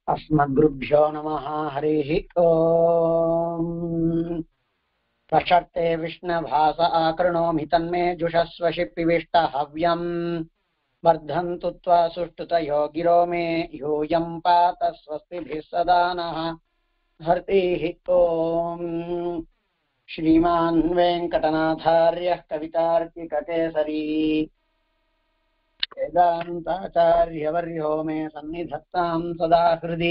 अस्मद्गुरुभ्यो नमः हरिः ओम् प्रषर्ते विष्णभास आकृणोमि तन्मे जुषस्वशि पिविष्टहव्यम् वर्धन्तु त्वा सुष्ठुतयो गिरो मे यूयम् पात स्वस्तिभिः सदा नः हरिः ओम् श्रीमान् वेङ्कटनाथार्यः कवितार्किककेसरी वेदान्ताचार्यवर्यो मे सन्निधत्ताम् सदा हृदि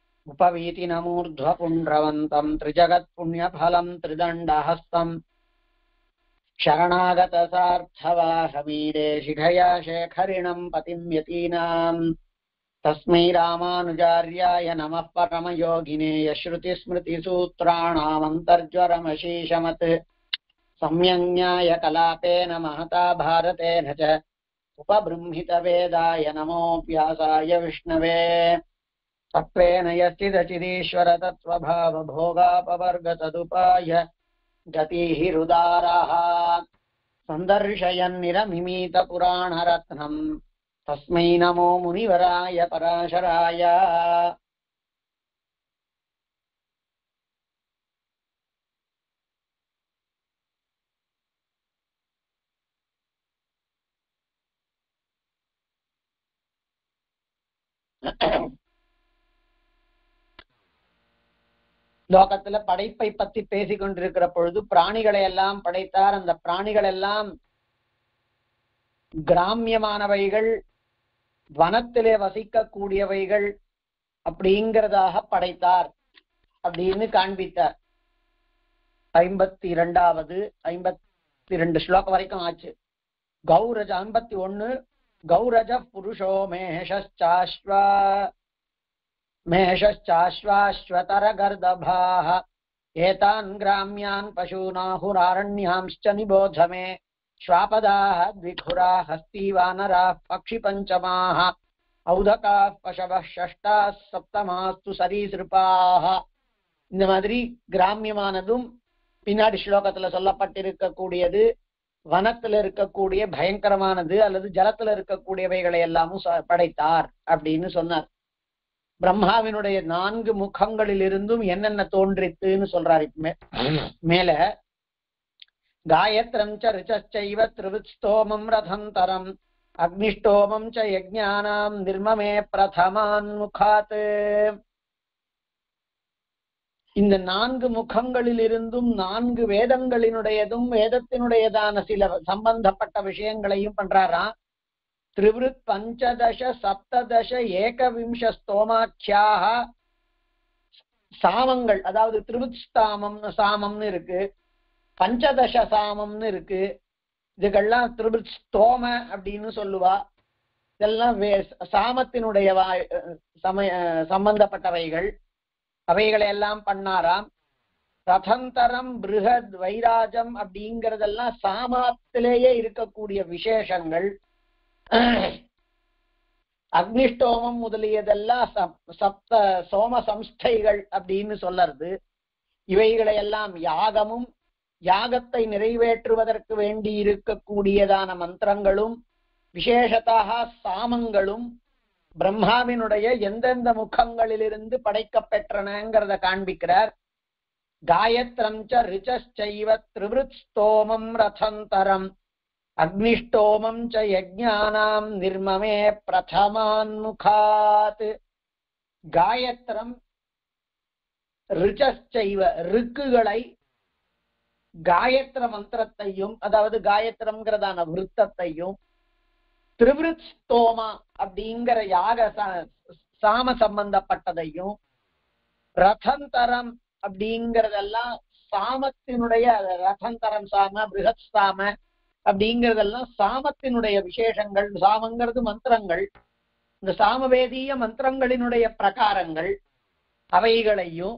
उपवीतिनमूर्ध्वपुण्ड्रवन्तम् त्रिजगत्पुण्यफलम् त्रिदण्डहस्तम् शरणागतसार्थवाहमीरे शिखया शेखरिणम् पतिम् यतीनाम् तस्मै रामानुजार्याय नमः परमयोगिने यश्रुतिस्मृतिसूत्राणामन्तर्ज्वरमशीशमत् सम्यङ्ज्ञाय कलापेन महता भारतेन च उपबृंहितवेदाय नमोऽप्यासाय विष्णवे सत्त्वेन यश्चिदचिदीश्वर तत्त्वभावभोगापवर्गतदुपाय गतिः रुदारः सन्दर्शयन्निरमिमीतपुराणरत्नम् तस्मै नमो मुनिवराय पराशराय லோகத்துல படைப்பை பத்தி பேசிக் கொண்டிருக்கிற பொழுது பிராணிகளை எல்லாம் படைத்தார் அந்த பிராணிகள் எல்லாம் கிராமியமானவைகள் வனத்திலே வசிக்கக்கூடியவைகள் அப்படிங்கிறதாக படைத்தார் அப்படின்னு காண்பித்தார் ஐம்பத்தி இரண்டாவது ஐம்பத்தி ரெண்டு ஸ்லோகம் வரைக்கும் ஆச்சு கௌரஜ ஐம்பத்தி ஒண்ணு கௌரஜ புருஷோ மேஷாஸ்வா मेषश्चाश्वाश्वतरगर्दभाः एतान् ग्राम्यान् पशूनाहुरारण्यांश्च निबोध मे श्वापदाः द्विखुरा हस्तीवानराः पक्षिपञ्चमाः औदकाः पशवः षष्टाः சப்தமாஸ்து சரீசிருப்பாக இந்த மாதிரி கிராமியமானதும் பின்னாடி ஸ்லோகத்துல சொல்லப்பட்டிருக்கக்கூடியது வனத்துல இருக்கக்கூடிய பயங்கரமானது அல்லது ஜலத்துல இருக்கக்கூடியவைகளை எல்லாமும் படைத்தார் அப்படின்னு சொன்னார் பிரம்மாவினுடைய நான்கு முகங்களில் இருந்தும் என்னென்ன தோன்றித்துன்னு சொல்றாரு மேல காயத்ரம் ச ரிச்சைவ திரிவிஸ்தோமம் ரதந்தரம் அக்னிஷ்டோமம் ச யஜானாம் நிர்மமே பிரதமான் முகாத் இந்த நான்கு முகங்களில் இருந்தும் நான்கு வேதங்களினுடையதும் வேதத்தினுடையதான சில சம்பந்தப்பட்ட விஷயங்களையும் பண்றாராம் त्रिवृत् पञ्चदश सप्तदश ஏகவிம்ச ஸ்தோமாக்கியாக சாமங்கள் அதாவது திரிவுத் ஸ்தாமம் சாமம்னு இருக்கு பஞ்சதச சாமம்னு இருக்கு இதுக்கெல்லாம் திரிவுத் ஸ்தோம அப்படின்னு சொல்லுவா இதெல்லாம் வே சாமத்தினுடைய சமய சம்பந்தப்பட்டவைகள் அவைகளை எல்லாம் பண்ணாராம் ரதந்தரம் பிருகத் வைராஜம் அப்படிங்கறதெல்லாம் சாமத்திலேயே இருக்கக்கூடிய விசேஷங்கள் அக்னிஷ்டோமம் முதலியதெல்லாம் சப்த சோம சம்ஸ்தைகள் அப்படின்னு சொல்லறது இவைகளை எல்லாம் யாகமும் யாகத்தை நிறைவேற்றுவதற்கு வேண்டி இருக்கக்கூடியதான மந்திரங்களும் விசேஷத்தாக சாமங்களும் பிரம்மாவினுடைய எந்தெந்த முகங்களிலிருந்து படைக்கப் பெற்றனங்கிறத காண்பிக்கிறார் காயத்ரம் ச ரிச்சைவ திரிவிருத் ஸ்தோமம் ரதந்தரம் அக்னிஷ்டோமம் ச யஜானாம் நிர்மமே பிரதமான்முகாத் காயத்ரம் ரிச்சைவ ரிக்குகளை காயத்ர மந்திரத்தையும் அதாவது காயத்ரம்ங்கிறதான விருத்தத்தையும் திரிவிருத் ஸ்தோமா அப்படிங்கிற யாக சாம சம்பந்தப்பட்டதையும் ரதந்தரம் அப்படிங்கறதெல்லாம் சாமத்தினுடைய ரதந்தரம் சாம பிருகத் சாம அப்படிங்கறதெல்லாம் சாமத்தினுடைய விசேஷங்கள் சாமங்கிறது மந்திரங்கள் இந்த சாமவேதிய மந்திரங்களினுடைய பிரகாரங்கள் அவைகளையும்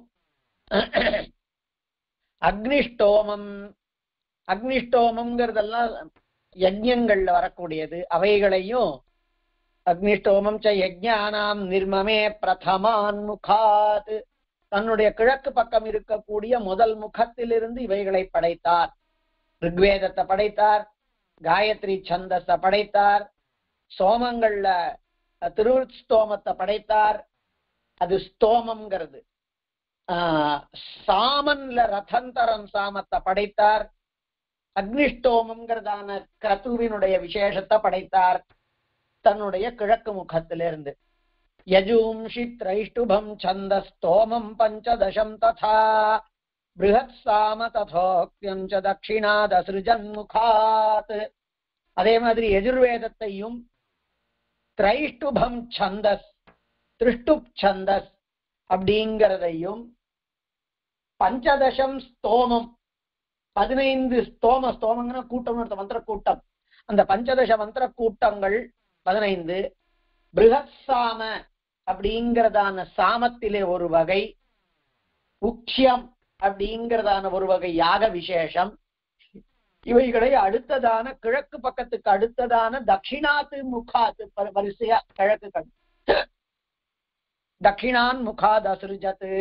அக்னிஷ்டோமம் அக்னிஷ்டோமம்ங்கிறதெல்லாம் யஜ்யங்கள்ல வரக்கூடியது அவைகளையும் அக்னிஷ்டோமம் ச யஜ்ஞானாம் நிர்மமே பிரதமான் முகாத் தன்னுடைய கிழக்கு பக்கம் இருக்கக்கூடிய முதல் முகத்திலிருந்து இவைகளை படைத்தார் ரிக்வேதத்தை படைத்தார் காயத்ரி சந்தஸ படைத்தார் சோமங்கள்ல திருவுருத் ஸ்தோமத்தை படைத்தார் அது ஸ்தோமம்ங்கிறது ஆஹ் சாமன்ல ரதந்தரம் சாமத்தை படைத்தார் அக்னிஷ்டோமம்ங்கிறதான கிரத்துவினுடைய விசேஷத்தை படைத்தார் தன்னுடைய கிழக்கு முகத்திலிருந்து யஜூம்ஷி திரைஷ்டுபம் சந்த ஸ்தோமம் பஞ்சதசம் ததா பிருஹத் சாம ததோக்தியம் ச தட்சிணாத் அசிருஜன் முகாத் அதே மாதிரி எஜுர்வேதத்தையும் திரைஷ்டுபம் சந்தஸ் திருஷ்டுப் சந்தஸ் அப்படிங்கிறதையும் பஞ்சதசம் ஸ்தோமம் பதினைந்து ஸ்தோம ஸ்தோமங்கிற கூட்டம் மந்திர கூட்டம் அந்த பஞ்சதச மந்திர கூட்டங்கள் பதினைந்து பிருகத் சாம அப்படிங்கிறதான சாமத்திலே ஒரு வகை உக்ஷியம் அப்படிங்கிறதான ஒரு வகை யாக விசேஷம் இவைகளை அடுத்ததான கிழக்கு பக்கத்துக்கு அடுத்ததான தட்சிணாத்து முகாத்து ப- வரிசையா கிழக்கு கண் தட்சிணான் முகாத் அசிருஜத்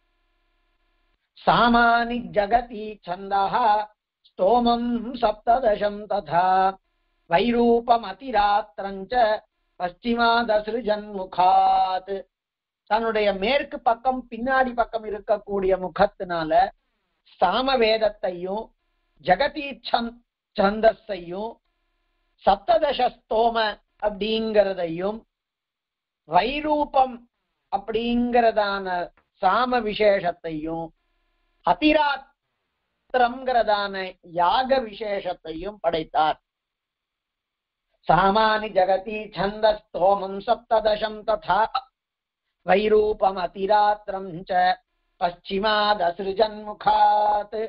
சாமானி ஜகதி சந்தः ஸ்தோமம் சப்ததசம் ததா வைரூபம் அதிராத்திரஞ்ச பশ্চিமாதசிருஜன் முகாத் தன்னுடைய மேற்கு பக்கம் பின்னாடி பக்கம் இருக்கக்கூடிய முகத்தினால சாமவேதத்தையும் ஜெகதி சந்த் சந்தஸையும் சப்ததச ஸ்தோம அப்படிங்கிறதையும் வைரூபம் அப்படிங்கிறதான சாம விசேஷத்தையும் அதிராத்திரம்ங்கிறதான யாக விசேஷத்தையும் படைத்தார் சாமானி ஜகதி சந்த ஸ்தோமம் சப்ததசம் ததா வைரூபம் அதிராத்திரம் ச பশ্চিமாதசிருஜன்முகாத்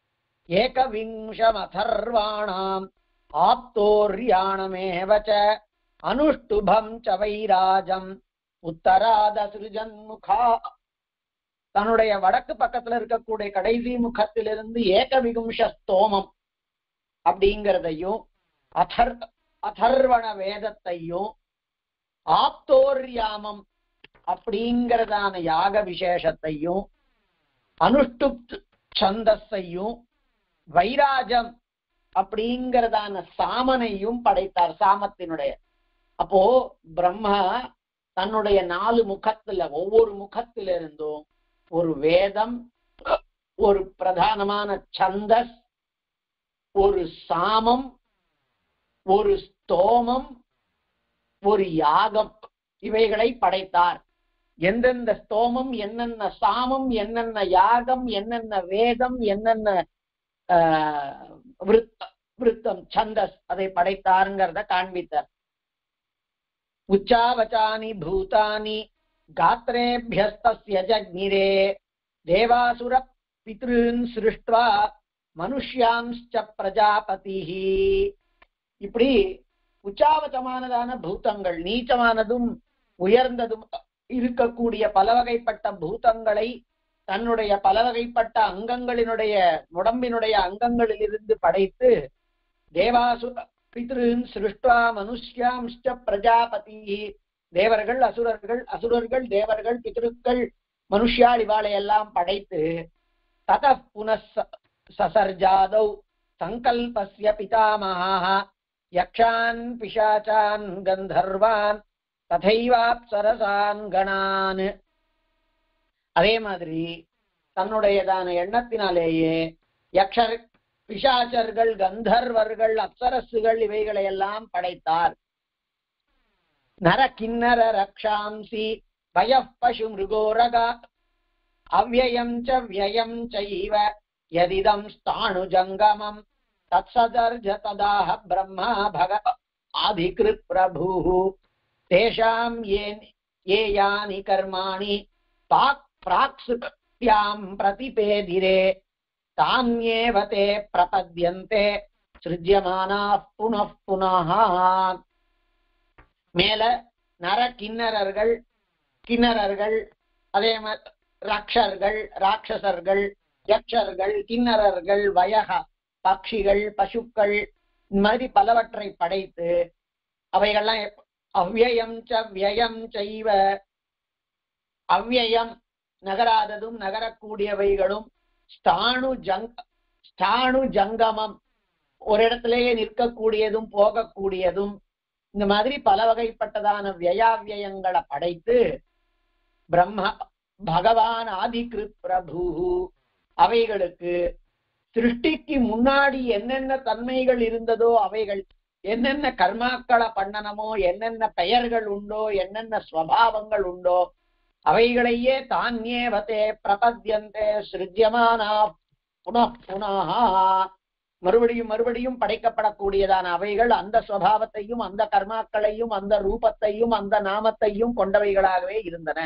ஏகவிம்சமதர்வாணாம் ஆப்தோர்யாணமேவ ச அனுஷ்டுபம் ச வைராஜம் உத்தராதசிருஜன்முகா தன்னுடைய வடக்கு பக்கத்துல இருக்கக்கூடிய கடைசி முகத்திலிருந்து ஏகவிகும்ச ஸ்தோமம் அப்படிங்கிறதையும் அதர் அதர்வண வேதத்தையும் ஆப்தோர்யாமம் அப்படிங்கிறதான யாக விசேஷத்தையும் அனுஷ்டுப் சந்தஸையும் வைராஜம் அப்படிங்கிறதான சாமனையும் படைத்தார் சாமத்தினுடைய அப்போ பிரம்மா தன்னுடைய நாலு முகத்துல ஒவ்வொரு முகத்திலிருந்தும் ஒரு வேதம் ஒரு பிரதானமான சந்தஸ் ஒரு சாமம் ஒரு ஸ்தோமம் ஒரு யாகம் இவைகளை படைத்தார் எந்தெந்த ஸ்தோமம் என்னென்ன சாமம் என்னென்ன யாகம் என்னென்ன வேதம் என்னென்ன ஆஹ், விருத்த- விருத்தம் சந்தஸ் அதை படைத்தாருங்கிறத காண்பித்தார் உச்சாவச்சானி பூதானி காத்திரேபியஸ்தஸ்ய ஜக்னிரே தேவாசுர பித்ருன் சிருஷ்டுவா மனுஷ்யாம்ச்ச பிரஜாபதிஹி இப்படி உச்சாவச்சமானதான பூதங்கள் நீச்சமானதும் உயர்ந்ததும் இருக்கக்கூடிய பல வகைப்பட்ட பூதங்களை தன்னுடைய பல வகைப்பட்ட அங்கங்களினுடைய உடம்பினுடைய அங்கங்களிலிருந்து படைத்து தேவாசு பித்ருன் சிருஷ்டுவா மனுஷ்யாம்ச்ச பிரஜாபதி தேவர்கள் அசுரர்கள் அசுரர்கள் தேவர்கள் பித்ருக்கள் மனுஷ்யாள் இவாளை எல்லாம் படைத்து தத புனஸ் சசர்ஜாதௌ சங்கல்பஸ்ய பிதாமகாः யக்ஷான் பிசாச்சான் கந்தர்வான் ததைவாப்சரசான் கணான் அதே மாதிரி தன்னுடையதான எண்ணத்தினாலேயே யக்ஷர் பிசாச்சர்கள் கந்தர்வர்கள் அப்சரசுகள் இவைகளை எல்லாம் படைத்தார் நர கிண்ணர ரக்ஷாம்சி பய பசு மிருகோரகா அவ்வயம் ச வியம் சைவ யதிதம் ஸ்தாணு ஜங்கமம் தத்சதர்ஜ ததாஹ பிரம்மா பக ஆதிகிருத் பிரபு தேஷாம் ஏ ये यानि कर्माणि पाक् प्राक्सुक्त्याम् प्रतिपेदिरे तान्येव ते प्रपद्यन्ते सृज्यमानाः पुनः पुनः மேல நர கிண்ணறர்கள் கிண்ணறர்கள் அதே மாதிரி ரக்ஷர்கள் ராட்சசர்கள் யக்ஷர்கள் கிண்ணறர்கள் வயக பட்சிகள் பசுக்கள் இந்த மாதிரி பலவற்றை படைத்து அவைகள்லாம் எப்ப- அவ்யயம் ச வியம் செய்வ அவ்யயம் நகராததும் நகரக்கூடியவைகளும் ஸ்தாணு ஜங் ஸ்தாணு ஜங்கமம் ஒரு இடத்திலேயே நிற்கக்கூடியதும் போகக்கூடியதும் இந்த மாதிரி பல வகைப்பட்டதான வியாவியங்களை படைத்து பிரம்ம பகவான் ஆதிகிருத் பிரபு அவைகளுக்கு சிருஷ்டிக்கு முன்னாடி என்னென்ன தன்மைகள் இருந்ததோ அவைகள் என்னென்ன கர்மாக்களை பண்ணனமோ என்னென்ன பெயர்கள் உண்டோ என்னென்ன ஸ்வபாவங்கள் உண்டோ அவைகளையே தானியேவதே பிரபத்யந்தே சிருஜ்யமானா புனః புனः மறுபடியும் மறுபடியும் படைக்கப்படக்கூடியதான அவைகள் அந்த ஸ்வபாவத்தையும் அந்த கர்மாக்களையும் அந்த ரூபத்தையும் அந்த நாமத்தையும் கொண்டவைகளாகவே இருந்தன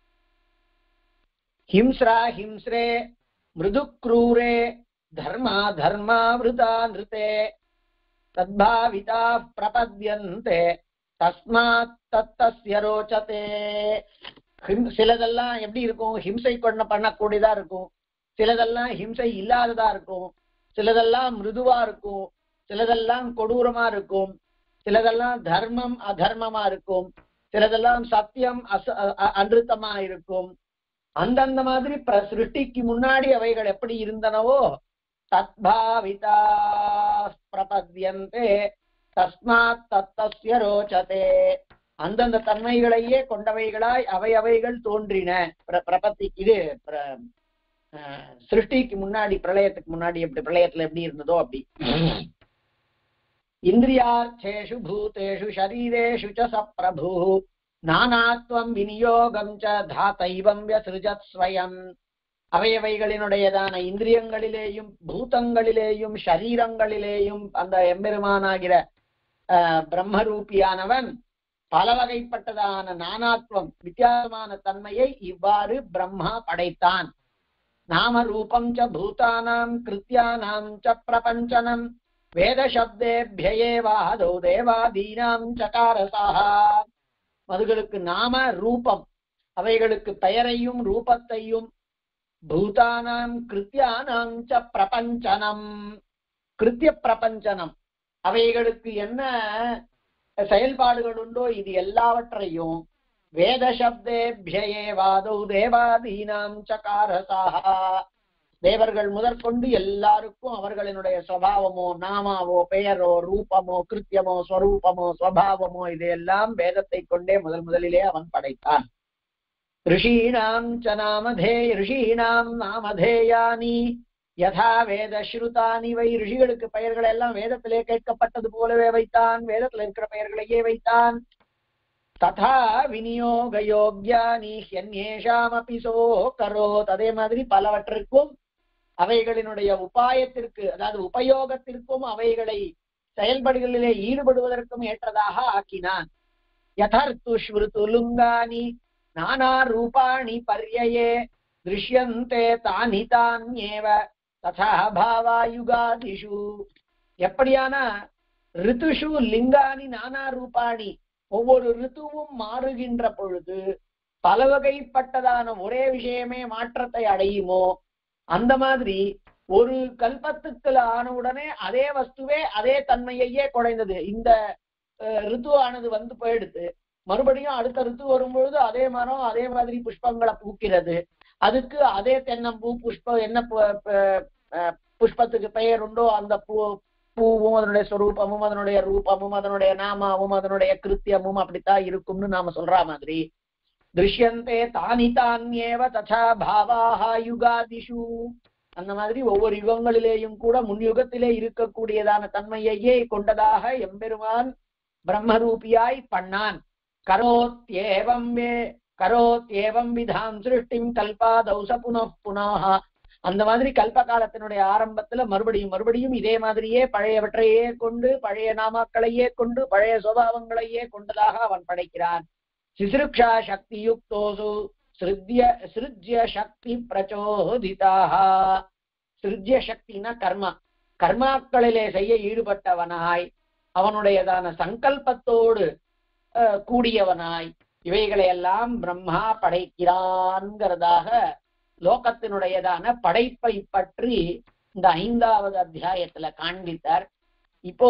ஹிம்ஸ்ரா ஹிம்ஸ்ரே மிருது க்ரூரே தர்மா தர்மாவிருதா நிருதே தத்பாவிதா பிரபத்யந்தே தஸ்மாத் தத்தஸ்ய ரோச்சதே ஹிம்- சிலதெல்லாம் எப்படி இருக்கும் ஹிம்சை கொண்ட பண்ணக்கூடியதா இருக்கும் சிலதெல்லாம் ஹிம்சை இல்லாததா இருக்கும் சிலதெல்லாம் மிருதுவா இருக்கும் சிலதெல்லாம் கொடூரமா இருக்கும் சிலதெல்லாம் தர்மம் அதர்மமா இருக்கும் சிலதெல்லாம் சத்தியம் அச அ- அ- அனிருத்தமா இருக்கும் அந்தந்த மாதிரி பிர சிருஷ்டிக்கு முன்னாடி அவைகள் எப்படி இருந்தனவோ தத்பாவிதா பிரபத்யந்தே தஸ்மாத் தத்தஸ்ய ரோச்சதே அந்தந்த தன்மைகளையே கொண்டவைகளாய் அவை அவைகள் தோன்றின பிர- பிரபத்தி இது பிர- அஹ், சிருஷ்டிக்கு முன்னாடி பிரளயத்துக்கு முன்னாடி எப்படி பிரளயத்துல எப்படி இருந்ததோ அப்படி இந்திரியார்த்தேஷு பூதேஷு ஷரீரேஷு ச சப்ரபு நானாத்வம் விநியோகம் ச தாத்தைவம் வியசிருஜத் ஸ்வயம் அவையவைகளினுடையதான இந்திரியங்களிலேயும் பூதங்களிலேயும் ஷரீரங்களிலேயும் அந்த எம்பெருமானாகிற அஹ், பிரம்மரூபியானவன் பல வகைப்பட்டதான நானாத்வம் வித்தியாசமான தன்மையை இவ்வாறு பிரம்மா படைத்தான் நாம ரூபம் ச பூதானாம் கிருத்தியானாம் ச பிரபஞ்சனம் வேத சப்தேபியேவாதோ தேவாதீனாம் சகாரசாக அதுகளுக்கு நாம ரூபம் அவைகளுக்கு பெயரையும் ரூபத்தையும் பூதானாம் கிருத்தியானாம் ச பிரபஞ்சனம் கிருத்திய பிரபஞ்சனம் அவைகளுக்கு என்ன செயல்பாடுகள் உண்டோ இது எல்லாவற்றையும் வேத சப்தேபியேவாதோ தேவாதீனாம் சகாரசாக தேவர்கள் முதற்கொண்டு எல்லாருக்கும் அவர்களினுடைய சுவாவமோ நாமாவோ பெயரோ ரூபமோ கிருத்தியமோ ஸ்வரூபமோ ஸ்வபாவமோ இதையெல்லாம் வேதத்தை கொண்டே முதல் முதலிலே அவன் படைத்தான் ரிஷீணாம் ச நாமதே ரிஷீணாம் நாமதேயானி யதா வேத ஸ்ருதானி வை ரிஷிகளுக்கு பெயர்கள் எல்லாம் வேதத்திலே கேட்கப்பட்டது போலவே வைத்தான் வேதத்தில் இருக்கிற பெயர்களையே வைத்தான் ததா விநியோக யோக்யானி ஹியன்யேஷாமபி சோ கரோத் அதே மாதிரி பலவற்றிற்கும் அவைகளினுடைய உபாயத்திற்கு அதாவது உபயோகத்திற்கும் அவைகளை செயல்படுகளிலே ஈடுபடுவதற்கும் ஏற்றதாக ஆக்கினான் யதர்த்து ஸ்மிருது லுங்கானி நானா ரூபாணி பர்யயே திருஷ்யந்தே தானி தான்யேவ ததா பாவாயுகாதிஷு எப்படியான ரித்துஷு லிங்கானி நானா ரூபாணி ஒவ்வொரு ரித்துவும் மாறுகின்ற பொழுது பல வகைப்பட்டதான ஒரே விஷயமே மாற்றத்தை அடையுமோ அந்த மாதிரி ஒரு கல்பத்துக்கு ஆன உடனே அதே வஸ்துவே அதே தன்மையையே குறைந்தது இந்த அஹ், ரித்து ஆனது வந்து போயிடுது மறுபடியும் அடுத்த ரித்து வரும்பொழுது அதே மரம் அதே மாதிரி புஷ்பங்களை பூக்கிறது அதுக்கு அதே தென்னம்பூ புஷ்பம் என்ன பு- பு- அஹ், புஷ்பத்துக்கு பெயர் உண்டோ அந்த பூ பூவும் அதனுடைய ஸ்வரூபமும் அதனுடைய ரூபமும் அதனுடைய நாமாவும் அதனுடைய கிருத்தியமும் அப்படித்தான் இருக்கும்னு நாம சொல்ற மாதிரி திருஷ்யந்தே தானி தானியேவ ததா பாவாக யுகாதிஷு அந்த மாதிரி ஒவ்வொரு யுகங்களிலேயும் கூட முன் யுகத்திலே இருக்கக்கூடியதான தன்மையையே கொண்டதாக எம்பெருமான் பிரம்மரூபியாய் பண்ணான் கரோத்யேவம் வே கரோத்யேவம் விதாம் சிருஷ்டிம் கல்பாதௌச புனః புனः அந்த மாதிரி கல்ப காலத்தினுடைய ஆரம்பத்துல மறுபடியும் மறுபடியும் இதே மாதிரியே பழையவற்றையே கொண்டு பழைய நாமாக்களையே கொண்டு பழைய சுபாவங்களையே கொண்டதாக அவன் படைக்கிறான் சிசிருக்ஷா சக்தி யுக்தோசு சிருத்ய சிருஜ்ய சக்தி பிரச்சோதிதாக சிருஜ்ய சக்தினா கர்மா கர்மாக்களிலே செய்ய ஈடுபட்டவனாய் அவனுடையதான சங்கல்பத்தோடு அஹ், கூடியவனாய் இவைகளை எல்லாம் பிரம்மா படைக்கிறான்கிறதாக லோகத்தினுடையதான படைப்பை பற்றி இந்த ஐந்தாவது அத்தியாயத்துல காண்பித்தார் இப்போ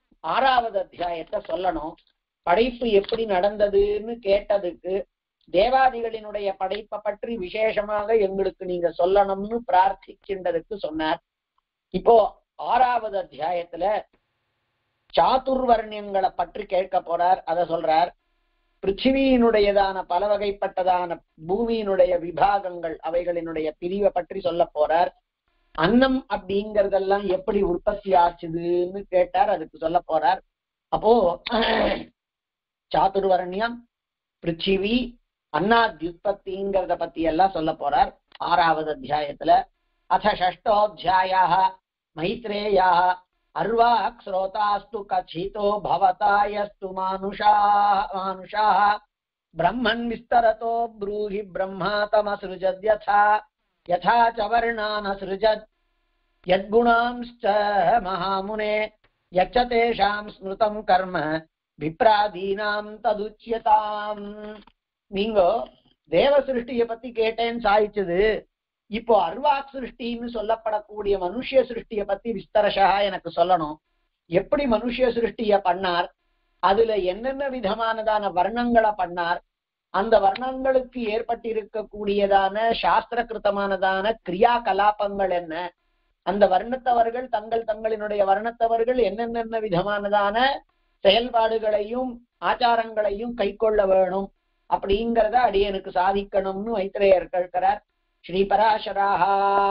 ஆறாவது அத்தியாயத்தை சொல்லணும் படைப்பு எப்படி நடந்ததுன்னு கேட்டதுக்கு தேவாதிகளினுடைய படைப்பை பற்றி விசேஷமாக எங்களுக்கு நீங்க சொல்லணும்னு பிரார்த்திக்கின்றதுக்கு சொன்னார் இப்போ ஆறாவது அத்தியாயத்துல சாதுர்வர்ணியங்களை பற்றி கேட்க போறார் அத சொல்றார் பிருத்திவியினுடையதான பல வகைப்பட்டதான பூமியினுடைய விபாகங்கள் அவைகளினுடைய பிரிவை பற்றி சொல்ல போறார் அன்னம் அப்படிங்கறதெல்லாம் எப்படி உற்பத்தி ஆச்சுதுன்னு கேட்டார் அதுக்கு சொல்ல போறார் அப்போ சாதுர்வர்ணியம் பிருத்திவி அன்னாத்யுற்பத்திங்கிறத பத்தி எல்லாம் சொல்ல போறார் ஆறாவது அத்தியாயத்துல அத ஷஷ்டோத்தியாயா மைத்ரேயா अर्वाक् श्रोतास्तु कथितो भवतायस्तु मानुषा मानुषा ब्रह्मन् विस्तरतो ब्रूहि ब्रह्मा तमसृजद्यथा यथा च वर्णानसृजत् यद्गुणांश्च महामुने यच्च तेषां स्मृतं कर्म விப்ராதீனாம் ததுச்சியதாம் நீங்க தேவ சிருஷ்டிய பத்தி கேட்டேன்னு சாதிச்சது இப்போ அர்வாக் சிருஷ்டின்னு சொல்லப்படக்கூடிய மனுஷிய சிருஷ்டிய பத்தி விஸ்தரஷா எனக்கு சொல்லணும் எப்படி மனுஷிய சிருஷ்டிய பண்ணார் அதுல என்னென்ன விதமானதான வர்ணங்களை பண்ணார் அந்த வர்ணங்களுக்கு ஏற்பட்டிருக்கக்கூடியதான சாஸ்திர கிருத்தமானதான கிரியா கலாபங்கள் என்ன அந்த வர்ணத்தவர்கள் தங்கள் தங்களினுடைய வர்ணத்தவர்கள் என்னென்ன விதமானதான செயல்பாடுகளையும் ஆச்சாரங்களையும் கைக்கொள்ள வேணும் அப்படிங்கிறத அடியனுக்கு சாதிக்கணும்னு வைத்திரையர் கேட்கிறார் श्रीपराशराः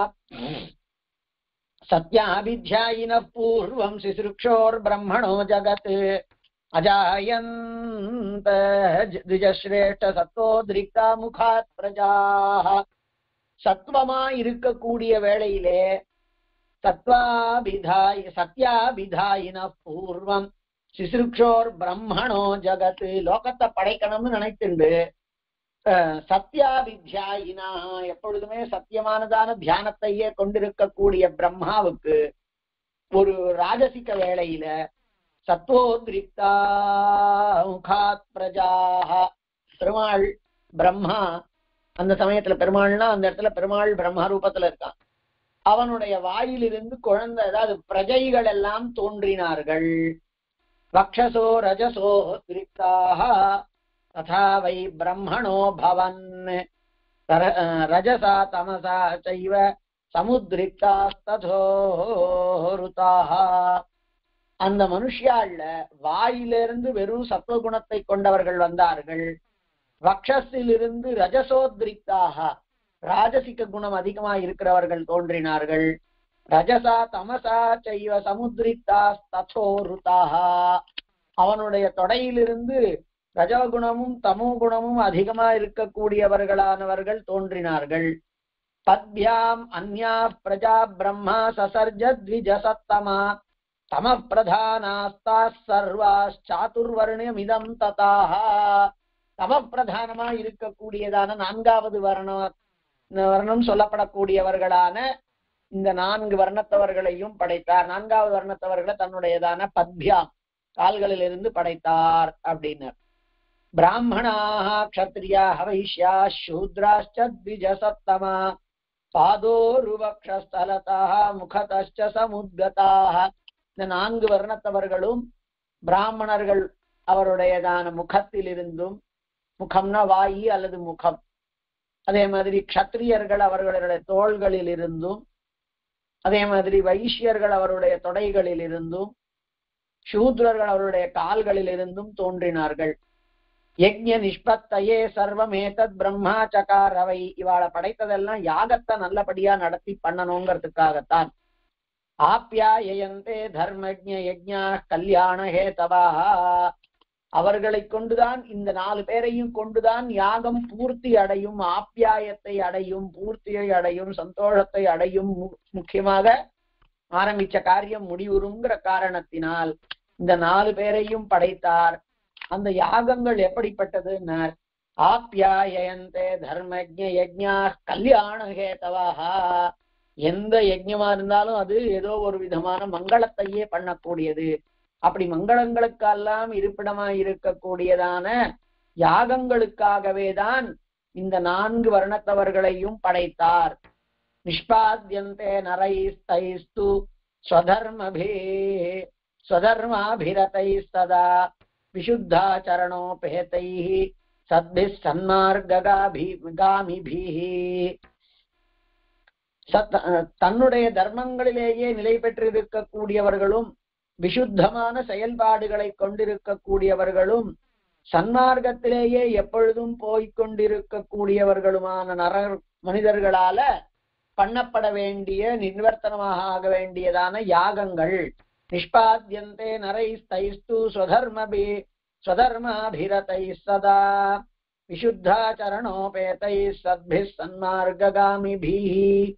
सत्याभिध्यायिनः पूर्वम् शिशृक्षोर्ब्रह्मणो जगत् अजायन्त द्विजश्रेष्ठ सत्वोद्रिक्ता मुखात् प्रजाः சத்வமா இருக்கக்கூடிய வேளையிலே சத்வாபிதாய் சத்யாபிதாயின பூர்வம் சிசுருக்ஷோர் பிரம்மணோ ஜகத் லோகத்தை படைக்கணும்னு நினைத்துண்டு சத்யாவித்யாயினா எப்பொழுதுமே சத்தியமானதான தியானத்தையே கொண்டிருக்கக்கூடிய பிரம்மாவுக்கு ஒரு ராஜசிக வேளையில சத்வோத்ரிக்தா முகாத் பிரஜாக பெருமாள் பிரம்மா அந்த சமயத்துல பெருமாள்னா அந்த இடத்துல பெருமாள் பிரம்மா ரூபத்துல இருக்கான் அவனுடைய வாயிலிருந்து குழந்தை அதாவது பிரஜைகள் எல்லாம் தோன்றினார்கள் ரக்ஷசோ ரஜசோ திருக்தாக तथा वै ब्रह्मणो भवन् रजसा तमसा चैव சமுத்ரிக்தாஸ்தோருதாக அந்த மனுஷியாள்ல வாயிலிருந்து வெறும் சத்வகுணத்தை கொண்டவர்கள் வந்தார்கள் வக்ஷஸிலிருந்து ரஜசோத்ரிக்தாக ராஜசிக குணம் அதிகமா இருக்கிறவர்கள் தோன்றினார்கள் ரஜசா தமசா செய்வ சமுத்ரிக்தாஸ்தோருதாக அவனுடைய தொடையிலிருந்து ரஜகுணமும் தமோ குணமும் அதிகமா இருக்கக்கூடியவர்களானவர்கள் தோன்றினார்கள் பத்யாம் அந்யா பிரஜா பிரம்மா சசர்ஜ த்விஜசத்தமா தம பிரதானாஸ்தா சர்வாச்சாதுர்வர்ணியமிதம் ததாக தம பிரதானமா இருக்கக்கூடியதான நான்காவது வர்ண வர்ணம் சொல்லப்படக்கூடியவர்களான இந்த நான்கு வர்ணத்தவர்களையும் படைத்தார் நான்காவது வர்ணத்தவர்களை தன்னுடையதான பத்யாம் கால்களிலிருந்து படைத்தார் அப்படின்னார் ब्राह्मणाः क्षत्रियाः वैश्याः शूद्राश्च द्विजसत्तमा பாதோருவக்ஷஸ்தலதாக முகதச்ச சமுத்கதாக இந்த நான்கு வர்ணத்தவர்களும் பிராமணர்கள் அவருடையதான முகத்திலிருந்தும் முகம்னா வாயி அல்லது முகம் அதே மாதிரி க்ஷத்ரியர்கள் அவர்களுடைய தோள்களில் இருந்தும் அதே மாதிரி வைஷ்யர்கள் அவருடைய தொடைகளில் இருந்தும் சூத்ரர்கள் அவருடைய கால்களில் இருந்தும் தோன்றினார்கள் யஜ்ய நிஷ்பத்தையே சர்வமேதத் பிரம்மா சகாரவை இவாளை படைத்ததெல்லாம் யாகத்தை நல்லபடியா நடத்தி பண்ணணுங்கிறதுக்காகத்தான் ஆப்யாயந்தே தர்மஜ்ய யஜ்ஞா கல்யாண ஹேதவா அவர்களை கொண்டுதான் இந்த நாலு பேரையும் கொண்டுதான் யாகம் பூர்த்தி அடையும் ஆப்யாயத்தை அடையும் பூர்த்தியை அடையும் சந்தோஷத்தை அடையும் முக்கியமாக ஆரம்பிச்ச காரியம் முடிவுறுங்கிற காரணத்தினால் இந்த நாலு பேரையும் படைத்தார் அந்த யாகங்கள் எப்படிப்பட்டதுன்னார் ஆப்யாயந்தே தர்மஜ யஜ்ஞா கல்யாண ஹேதவாக எந்த யஜ்ஞமா இருந்தாலும் அது ஏதோ ஒரு விதமான மங்களத்தையே பண்ணக்கூடியது அப்படி மங்களங்களுக்கெல்லாம் இருப்பிடமா இருக்கக்கூடியதான யாகங்களுக்காகவே தான் இந்த நான்கு வர்ணத்தவர்களையும் படைத்தார் நிஷ்பாத்தியந்தே நரைஸ்தைஸ்து ஸ்வதர்மபே ஸ்வதர்மாபிரதைஸ்ததா विशुद्धाचरणोपेतैः सद्भिः சன்மார்காமிபிः சத் தன்னுடைய தர்மங்களிலேயே நிலை பெற்றிருக்கக்கூடியவர்களும் விசுத்தமான செயல்பாடுகளை கொண்டிருக்கக்கூடியவர்களும் சன்மார்க்கத்திலேயே எப்பொழுதும் போய்கொண்டிருக்கக்கூடியவர்களுமான நர மனிதர்களால பண்ணப்பட வேண்டிய நிர்வர்த்தனமாக ஆக வேண்டியதான யாகங்கள் நிஷ்பாத்தியந்தே நரை ஸ்தைஸ்து ஸ்வதர்மபி ஸ்வதர்மாபிரதை சதா विशुद्धाचरणोपेतैः सद्भिः सन्मार्गगामिभिः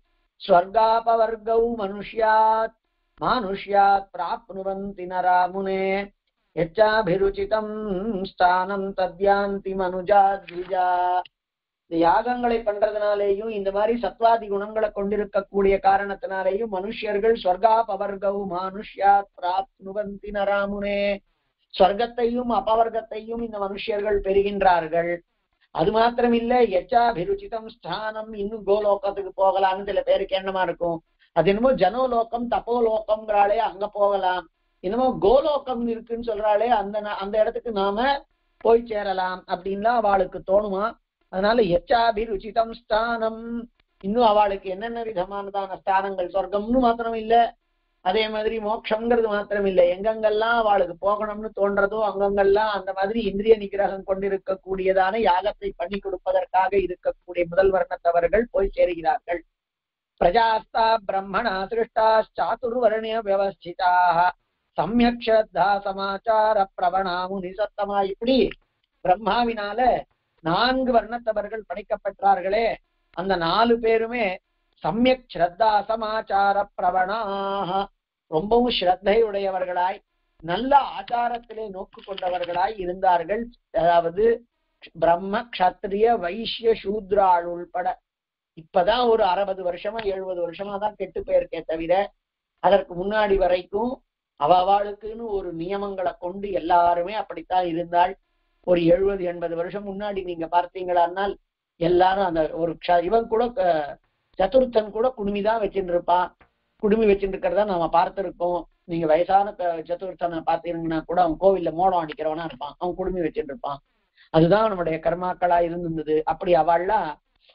स्वर्गापवर्गौ मनुष्यात् मानुष्यात् प्राप्नुवन्ति नरा मुने यच्चाभिरुचितम् ஸ்தானம் தத்யாந்தி மனுஜா த்விஜா இந்த யாகங்களை பண்றதுனாலேயும் இந்த மாதிரி சத்வாதி குணங்களை கொண்டிருக்கக்கூடிய காரணத்தினாலேயும் மனுஷர்கள் ஸ்வர்கா பவர்கவு மானுஷ்யாத் பிராப்னுவந்தி நராமுனே ஸ்வர்க்கத்தையும் அபவர்க்கத்தையும் இந்த மனுஷர்கள் பெறுகின்றார்கள் அது மாத்திரம் இல்ல எச்சாபிருச்சிதம் ஸ்தானம் இன்னும் கோலோகத்துக்கு போகலாம்னு சில பேருக்கு எண்ணமா இருக்கும் அது என்னமோ ஜனோலோகம் தப்போலோகம்ங்கிறாளே அங்க போகலாம் என்னமோ கோலோகம் இருக்குன்னு சொல்றாளே அந்த ந- அந்த இடத்துக்கு நாம போய் சேரலாம் அப்படின்லாம் அவளுக்கு தோணுமா அதனால எச்சாபிருச்சிதம் ஸ்தானம் இன்னும் அவளுக்கு என்னென்ன விதமானதான ஸ்தானங்கள் சொர்க்கம்னு மாத்திரம் இல்ல அதே மாதிரி மோட்சம்ங்கிறது மாத்திரம் இல்லை எங்கெங்கெல்லாம் அவளுக்கு போகணும்னு தோன்றதோ அங்கங்கெல்லாம் அந்த மாதிரி இந்திரிய நிகிரகம் கொண்டிருக்கக்கூடியதான யாகத்தை பண்ணி கொடுப்பதற்காக இருக்கக்கூடிய முதல் வர்ணத்தவர்கள் போய் சேருகிறார்கள் பிரஜாஸ்தா பிரம்மணா சிருஷ்டா சாதுர்வர்ணிய வியவஸ்திதாக சமயக் ஸ்ரத்தா சமாச்சார பிரவணா முனி சத்தமா இப்படி பிரம்மாவினால நான்கு வர்ணத்தவர்கள் படைக்கப்பட்டார்களே அந்த நாலு பேருமே சமயக் ஸ்ரத்தா சமாச்சார பிரவணாக ரொம்பவும் ஸ்ரத்தையுடையவர்களாய் நல்ல ஆச்சாரத்திலே நோக்கு கொண்டவர்களாய் இருந்தார்கள் அதாவது பிரம்ம க்ஷத்ரிய வைஷ்ய சூத்ராள் உள்பட இப்பதான் ஒரு அறுபது வருஷமா எழுபது வருஷமா தான் கெட்டு போயிருக்கே தவிர அதற்கு முன்னாடி வரைக்கும் அவ அவளுக்குன்னு ஒரு நியமங்களை கொண்டு எல்லாருமே அப்படித்தான் இருந்தாள் ஒரு எழுபது எண்பது வருஷம் முன்னாடி நீங்க பார்த்தீங்களானால் எல்லாரும் அந்த ஒரு க்ஷ- இவன் கூட க- சதுர்த்தன் கூட குடுமி தான் வச்சுட்டு இருப்பான் குடுமி வச்சுட்டு இருக்கிறதா நாம பார்த்திருக்கோம் நீங்க வயசான க- சதுர்த்தனை பார்த்தீங்கன்னா கூட அவன் கோவில்ல மோடம் அடிக்கிறவனா இருப்பான் அவன் குடுமி வச்சுட்டு இருப்பான் அதுதான் நம்முடைய கர்மாக்களா இருந்திருந்தது அப்படி அவள்லாம்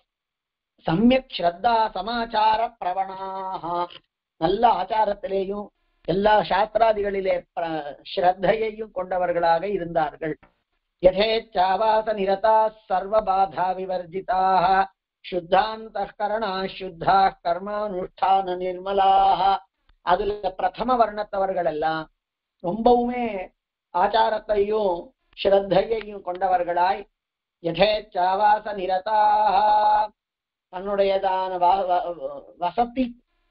சமயக் ஸ்ரத்தா சமாச்சார பிரவணாக நல்ல ஆச்சாரத்திலேயும் எல்லா சாஸ்திராதிகளிலே பிர- ஸ்ரத்தையையும் கொண்டவர்களாக இருந்தார்கள் யதேச்சாவாச நிரதா சர்வபாதா விவர்ஜிதாக சுத்தாந்தகரணா சுத்தா கர்மானுஷ்டான நிர்மலாக அதுல பிரதம வர்ணத்தவர்கள் எல்லாம் ரொம்பவுமே ஆச்சாரத்தையும் ஸ்ரத்தையையும் கொண்டவர்களாய் யதேச்சாவாச நிரதாக தன்னுடையதான வா- வ- வசதி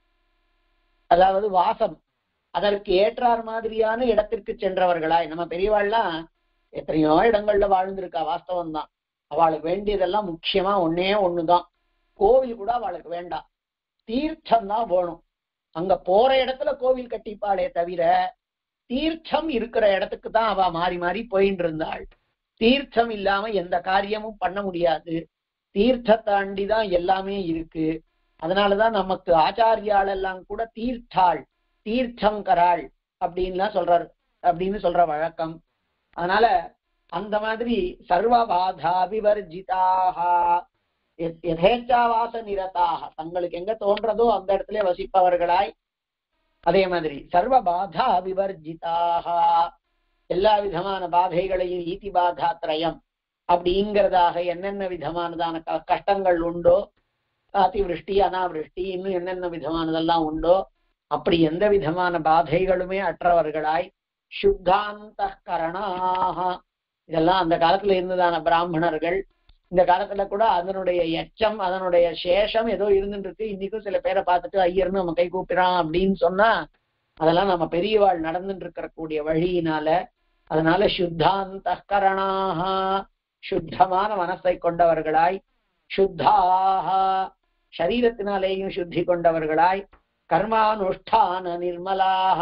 அதாவது வாசம் அதற்கு ஏற்றார் மாதிரியான இடத்திற்கு சென்றவர்களாய் நம்ம பெரியவாள்லாம் எத்தனையோ இடங்கள்ல வாழ்ந்திருக்கா வாஸ்தவம் தான் அவளுக்கு வேண்டியதெல்லாம் முக்கியமா ஒன்னே ஒண்ணுதான் கோவில் கூட அவளுக்கு வேண்டாம் தீர்த்தம் தான் வேணும் அங்க போற இடத்துல கோவில் கட்டிப்பாளே தவிர தீர்த்தம் இருக்கிற இடத்துக்கு தான் அவ மாறி மாறி போயின்னு இருந்தாள் தீர்த்தம் இல்லாம எந்த காரியமும் பண்ண முடியாது தீர்த்த தாண்டி தான் எல்லாமே இருக்கு அதனாலதான் நமக்கு ஆச்சாரியாள் எல்லாம் கூட தீர்த்தாள் தீர்த்தங்கராள் அப்படின்லாம் சொல்றார் அப்படின்னு சொல்ற வழக்கம் அதனால அந்த மாதிரி சர்வபாதா விவர்ஜிதாக எத்- யதேச்சாவாச நிரதாக தங்களுக்கு எங்க தோன்றதோ அந்த இடத்துல வசிப்பவர்களாய் அதே மாதிரி சர்வ பாதா விவர்ஜிதாக எல்லா விதமான பாதைகளையும் ஈதி பாதா திரயம் அப்படிங்கிறதாக என்னென்ன விதமானதான க- கஷ்டங்கள் உண்டோ அதிவிருஷ்டி அனாவிருஷ்டி இன்னும் என்னென்ன விதமானதெல்லாம் உண்டோ அப்படி எந்த விதமான பாதைகளுமே அற்றவர்களாய் சுத்தாந்த கரணாக இதெல்லாம் அந்த காலத்துல இருந்ததான பிராமணர்கள் இந்த காலத்துல கூட அதனுடைய எச்சம் அதனுடைய சேஷம் ஏதோ இருந்துட்டு இருக்கு இன்னைக்கும் சில பேரை பார்த்துட்டு ஐயர்னு நம்ம கை கூப்பிடுறான் அப்படின்னு சொன்னா அதெல்லாம் நம்ம பெரியவாள் நடந்துட்டு இருக்கிற கூடிய வழியினால அதனால சுத்தாந்த கரணாக சுத்தமான மனசை கொண்டவர்களாய் சுத்தாக சரீரத்தினாலேயும் சுத்தி கொண்டவர்களாய் கர்மானுஷ்டான நிர்மலாக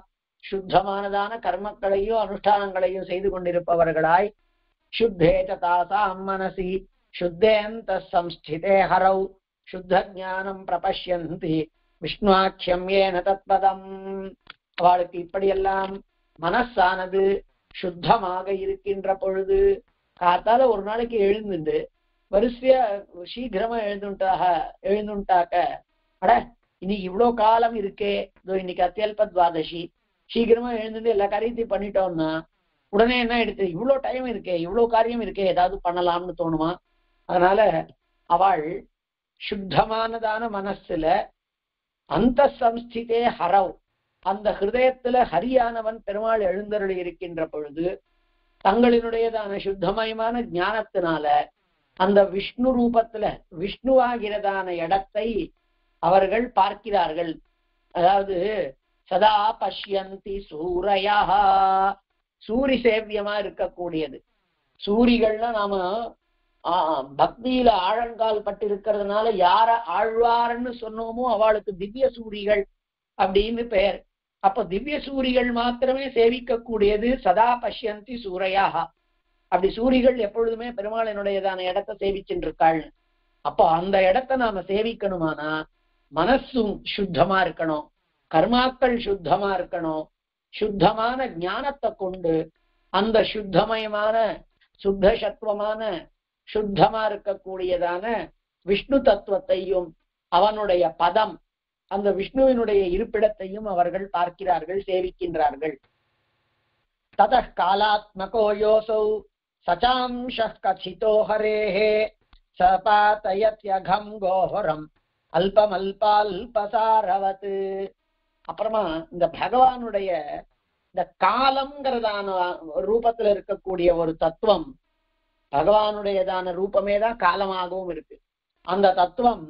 சுத்தமானதான கர்மங்களையும் அனுஷ்டானங்களையும் செய்து கொண்டிருப்பவர்களாய் शुद्धे च तासां मनसि शुद्धेऽन्तः संस्थिते हरौ शुद्धज्ञाனம் பிரபஷ்யந்தி விஷ்ணுவாக்கியம் ஏன தத்பதம் அவளுக்கு இப்படியெல்லாம் மனசானது சுத்தமாக இருக்கின்ற பொழுது காத்தால ஒரு நாளைக்கு எழுந்துண்டு வரிசையா சீக்கிரமா எழுந்துட்டாக எழுந்துட்டாக்க அட இன்னைக்கு இவ்வளவு காலம் இருக்கே இதோ இன்னைக்கு அத்தியல்ப துவாதசி சீக்கிரமா எழுந்துட்டு எல்லா காரியத்தையும் பண்ணிட்டோம்னா உடனே என்ன எடுத்து இவ்வளவு டைம் இருக்கே இவ்வளவு காரியம் இருக்கே ஏதாவது பண்ணலாம்னு தோணுமா அதனால அவள் சுத்தமானதான மனசுல அந்த சம்ஸ்திதே ஹரவ் அந்த ஹிருதயத்துல ஹரியானவன் பெருமாள் எழுந்தருளி இருக்கின்ற பொழுது தங்களினுடையதான சுத்தமயமான ஞானத்தினால அந்த விஷ்ணு ரூபத்துல விஷ்ணுவாகிறதான இடத்தை அவர்கள் பார்க்கிறார்கள் அதாவது சதா பஷ்யந்தி சூரையா சூரி சேவியமா இருக்கக்கூடியது சூரிகள்னா நாம ஆஹ் பக்தியில ஆழங்கால் பட்டு இருக்கிறதுனால யார ஆழ்வார்னு சொன்னோமோ அவளுக்கு திவ்ய சூரிகள் அப்படின்னு பெயர் அப்ப திவ்ய சூரிகள் மாத்திரமே சேவிக்கக்கூடியது சதா பஷ்யந்தி சூரையாக அப்படி சூரிகள் எப்பொழுதுமே பெருமாளினுடையதான இடத்தை சேவிச்சுட்டு இருக்காள் அப்போ அந்த இடத்தை நாம சேவிக்கணுமானா மனசும் சுத்தமா இருக்கணும் கர்மாக்கள் சுத்தமா இருக்கணும் சுத்தமான ஞானத்தை கொண்டு அந்த சுத்தமயமான சுத்த சத்துவமான சுத்தமா இருக்கக்கூடியதான விஷ்ணு தத்துவத்தையும் அவனுடைய பதம் அந்த விஷ்ணுவினுடைய இருப்பிடத்தையும் அவர்கள் பார்க்கிறார்கள் சேவிக்கின்றார்கள் தத காலாத்மகோ யோசௌ சச்சாம்ச கசிதோ ஹரேஹே சபாத்தயத்யகம் கோஹரம் அல்பமல்பால்பசாரவத் அப்புறமா இந்த பகவானுடைய இந்த காலம்ங்கிறதான ரூபத்துல இருக்கக்கூடிய ஒரு தத்துவம் பகவானுடையதான ரூபமே தான் காலமாகவும் இருக்கு அந்த தத்துவம்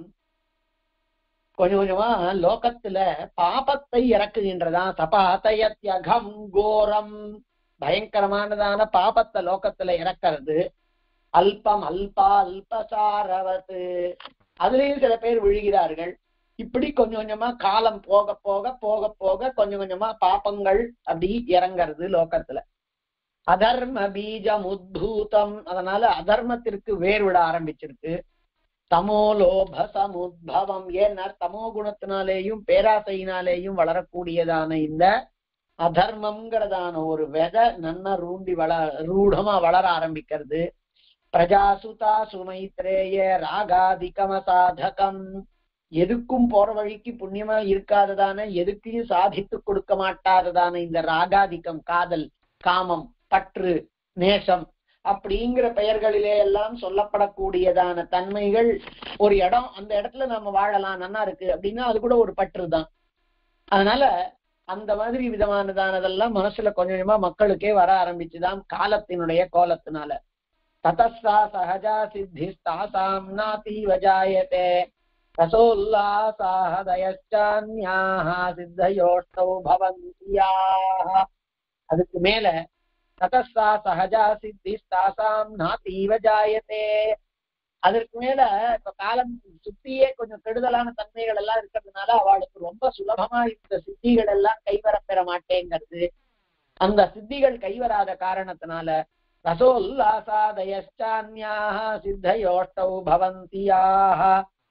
கொஞ்சம் கொஞ்சமா லோகத்துல பாபத்தை இறக்குகின்றதா சபாத்தயத்யகம் கோரம் பயங்கரமானதான பாபத்தை லோகத்துல இறக்கிறது அல்பம் அல்பா அல்பசாரவத்து அதுலயும் சில பேர் விழுகிறார்கள் இப்படி கொஞ்சம் கொஞ்சமா காலம் போக போக போக போக கொஞ்சம் கொஞ்சமா பாப்பங்கள் அப்படி இறங்கிறது லோகத்துல அதர்ம பீஜம் உத்பூதம் அதனால அதர்மத்திற்கு வேர் விட ஆரம்பிச்சிருக்கு தமோ லோப சமுத்பவம் ஏன்னா தமோ குணத்தினாலேயும் பேராசையினாலேயும் வளரக்கூடியதான இந்த அதர்மம்ங்கிறதான ஒரு விதை நன்னா ரூண்டி வள ரூடமா வளர ஆரம்பிக்கிறது பிரஜாசுதா சுமைத்ரேய ராகாதிகம சாதகம் எதுக்கும் போற வழிக்கு புண்ணியமா இருக்காததான எதுக்கையும் சாதித்து கொடுக்க மாட்டாததான இந்த ராகாதிக்கம் காதல் காமம் பற்று நேசம் அப்படிங்கிற பெயர்களிலே எல்லாம் சொல்லப்படக்கூடியதான தன்மைகள் ஒரு இடம் அந்த இடத்துல நம்ம வாழலாம் நல்லா இருக்கு அப்படின்னா அது கூட ஒரு பற்று தான் அதனால அந்த மாதிரி விதமானதானதெல்லாம் மனசுல கொஞ்சம் கொஞ்சமா மக்களுக்கே வர ஆரம்பிச்சுதான் காலத்தினுடைய கோலத்தினால ததஸ்தா சகஜா சித்தி தாசாம் நாதீவ ஜாயதே ரசோல்லாசாஹதயச்சான்யாஹ சித்தயோஷ்டௌ பவந்தியாஹ அதுக்கு மேல ததஸ்தா சகஜா சித்தி தாசாம் நாதீவ ஜாயதே அதற்கு மேல இப்ப காலம் சுத்தியே கொஞ்சம் கெடுதலான தன்மைகள் எல்லாம் இருக்கிறதுனால அவளுக்கு ரொம்ப சுலபமா இந்த சித்திகள் எல்லாம் கைவரப்பெற மாட்டேங்கிறது அந்த சித்திகள் கைவராத காரணத்தினால ரசோல்லாசாதயச்சான்யாஹ சித்தயோஷ்டௌ பவந்தியாஹ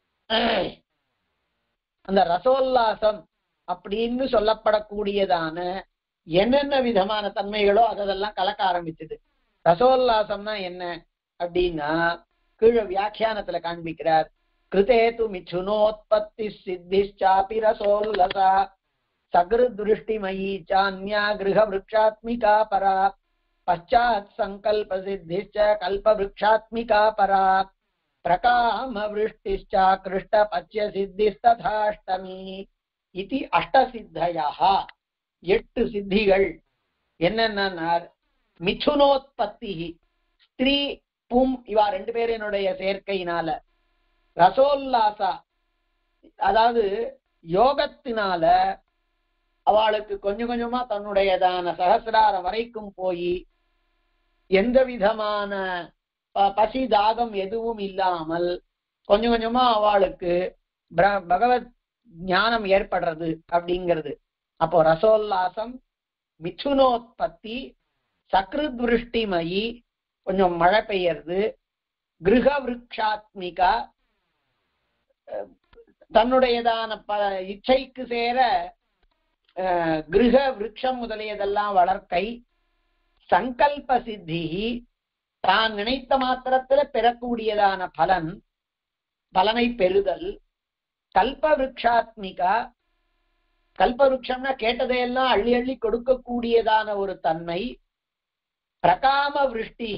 அந்த ரசோல்லாசம் அப்படின்னு சொல்லப்படக்கூடியதான என்னென்ன விதமான தன்மைகளோ அதெல்லாம் கலக்க ஆரம்பிச்சது ரசோல்லாசம்னா என்ன அப்படின்னா கீழே வியாக்கியானத்துல காண்பிக்கிறார் கிருதே து மிச்சுனோத்பத்தி சித்திச்சாபி ரசோல்லசா சகிருதிருஷ்டிமயி சான்யா கிரக விரக்ஷாத்மிகா பரா பశ్చాத் சங்கல்ப சித்திச்ச கல்ப விரக்ஷாத்மிகா பரா பிரகாம விருஷ்டிச்சா கிருஷ்ட பச்ச சித்திஸ்ததாஷ்டமி இது அஷ்டசித்தயா எட்டு சித்திகள் என்னென்ன மிதுனோத்பத்தி ஸ்திரீ பும் இவா ரெண்டு பேரினுடைய சேர்க்கையினால ரசோல்லாசா அதாவது யோகத்தினால அவளுக்கு கொஞ்சம் கொஞ்சமா தன்னுடையதான சகசிராரம் வரைக்கும் போய் எந்த விதமான ப- பசி தாகம் எதுவும் இல்லாமல் கொஞ்சம் கொஞ்சமா அவளுக்கு பிர- பகவத் ஞானம் ஏற்படுறது அப்படிங்கிறது அப்போ ரசோல்லாசம் மிதுனோத்பத்தி சக்ருத் விருஷ்டிமயி கொஞ்சம் மழை பெய்யறது கிருஹ விருக்ஷாத்மிகா அஹ், தன்னுடையதான ப இச்சைக்கு சேர அஹ், கிருஹ விருட்சம் முதலியதெல்லாம் வளர்க்கை சங்கல்ப சித்தி தான் நினைத்த மாத்திரத்துல பெறக்கூடியதான பலன் பலனை பெறுதல் கல்ப விருட்சாத்மிகா கல்ப விருட்சம்னா கேட்டதையெல்லாம் அள்ளி அள்ளி கொடுக்கக்கூடியதான ஒரு தன்மை பிரகாம விருஷ்டி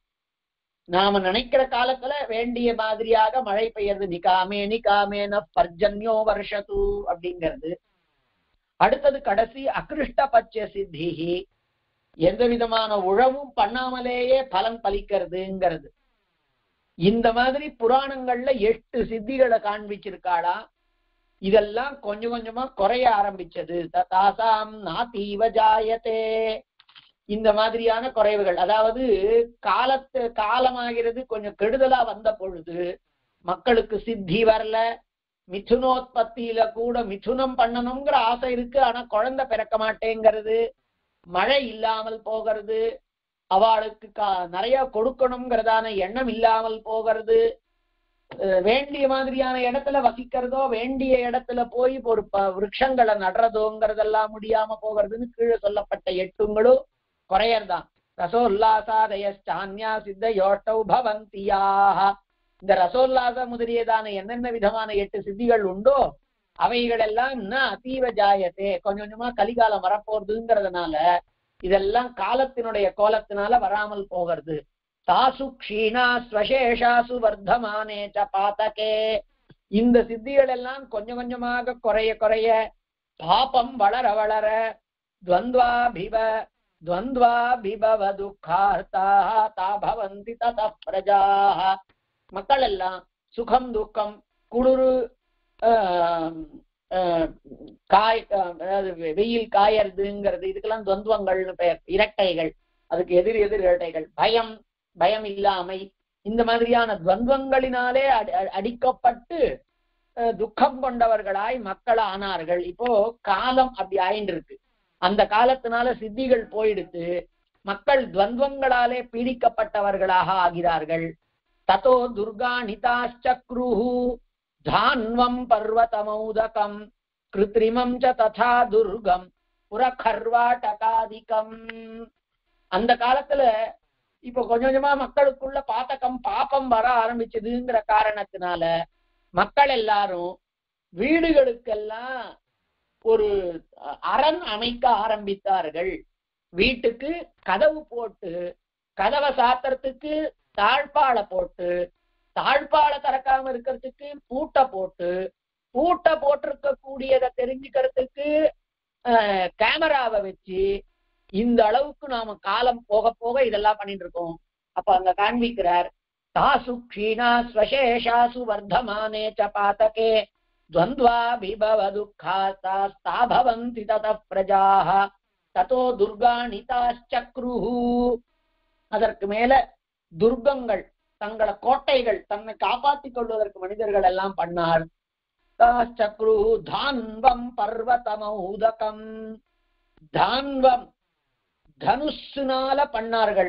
நாம நினைக்கிற காலத்துல வேண்டிய மாதிரியாக மழை பெய்யறது நிகாமே நிகாமேன பர்ஜன்யோ வருஷத்து அப்படிங்கிறது அடுத்தது கடைசி அகிருஷ்ட பச்ச சித்திஹி எந்த விதமான உழவும் பண்ணாமலேயே பலன் பலிக்கிறதுங்கிறது இந்த மாதிரி புராணங்கள்ல எட்டு சித்திகளை காண்பிச்சிருக்காளா இதெல்லாம் கொஞ்சம் கொஞ்சமா குறைய ஆரம்பிச்சது தாசாம் நாதீவ ஜாயத்தே இந்த மாதிரியான குறைவுகள் அதாவது காலத்து காலமாகிறது கொஞ்சம் கெடுதலா வந்த பொழுது மக்களுக்கு சித்தி வரல மிதுனோத்பத்தியில கூட மிதுனம் பண்ணணுங்கிற ஆசை இருக்கு ஆனா குழந்தை பிறக்க மாட்டேங்கிறது மழை இல்லாமல் போகிறது அவளுக்கு கா- நிறைய கொடுக்கணுங்கிறதான எண்ணம் இல்லாமல் போகிறது அஹ் வேண்டிய மாதிரியான இடத்துல வசிக்கிறதோ வேண்டிய இடத்துல போய் ஒரு ப- விருட்சங்களை நடுறதோங்கிறதெல்லாம் முடியாம போகிறதுன்னு கீழே சொல்லப்பட்ட எட்டுங்களும் குறையறதான் ரசோல்லாசாதயான்யா சித்த யோட்டௌ பவந்தியாக இந்த ரசோல்லாச முதலியதான என்னென்ன விதமான எட்டு சித்திகள் உண்டோ அவைகள் எல்லாம் இன்னும் அதீவ ஜாயத்தே கொஞ்சம் கொஞ்சமா கலிகாலம் வரப்போறதுங்கிறதுனால இதெல்லாம் காலத்தினுடைய கோலத்தினால வராமல் போகிறது தாசு க்ஷீணா ஸ்வசேஷாசு வர்த்தமானே ச பாதகே இந்த சித்திகள் எல்லாம் கொஞ்சம் கொஞ்சமாக குறைய குறைய பாபம் வளர வளர துவந்த்வாபிவ துவந்த்வாபிபவ துக்கார்த்தாக தா பவந்தி தத பிரஜாः மக்கள் எல்லாம் சுகம் துக்கம் குளிரு ஆஹ், ஆஹ், காய் ஆஹ், அதாவது வெ- வெயில் காயறதுங்கிறது இதுக்கெல்லாம் துவந்துவங்கள்னு பெயர் இரட்டைகள் அதுக்கு எதிர் எதிர் இரட்டைகள் பயம் பயம் இல்லாமை இந்த மாதிரியான துவந்துவங்களினாலே அடி- அ- அடிக்கப்பட்டு அஹ், துக்கம் கொண்டவர்களாய் மக்கள் ஆனார்கள் இப்போ காலம் அப்படி ஆயின்னு இருக்கு அந்த காலத்தினால சித்திகள் போயிடுத்து மக்கள் துவந்துவங்களாலே பீடிக்கப்பட்டவர்களாக ஆகிறார்கள் ததோ துர்கா நிதாச்சக்ருஹு தான்வம் பர்வதமௌதகம் கிருத்ரிமம் ச ததா துர்கம் புறகர்வாட்டகாதிகம் அந்த காலத்துல இப்போ கொஞ்சம் கொஞ்சமா மக்களுக்குள்ள பாத்தகம் பாப்பம் வர ஆரம்பிச்சதுங்கிற காரணத்தினால மக்கள் எல்லாரும் வீடுகளுக்கெல்லாம் ஒரு அஹ், அரண் அமைக்க ஆரம்பித்தார்கள் வீட்டுக்கு கதவு போட்டு கதவை சாத்துறதுக்கு தாழ்பாளை போட்டு தாழ்பாளை திறக்காம இருக்கிறதுக்கு பூட்டை போட்டு பூட்டை போட்டிருக்க கூடியதை தெரிஞ்சுக்கிறதுக்கு அஹ், கேமராவை வச்சு இந்த அளவுக்கு நாம காலம் போக போக இதெல்லாம் பண்ணிட்டு இருக்கோம் அப்ப அங்க காண்பிக்கிறார் தாசு க்ஷீணா ஸ்வசேஷாசு வர்த்தமானே ச பாதகே द्वन्द्वाभिभव दुःखास्तास्ता भवन्ति ततः प्रजाः ததோ துர்காணிதாச்சக்ருஹு அதற்கு மேல துர்கங்கள் தங்கள கோட்டைகள் தன்னை காப்பாற்றிக் கொள்வதற்கு மனிதர்கள் எல்லாம் பண்ணார் தாச்சக்ரு தான்வம் பர்வதமௌதகம் தான்வம் தனுஷுனால பண்ணார்கள்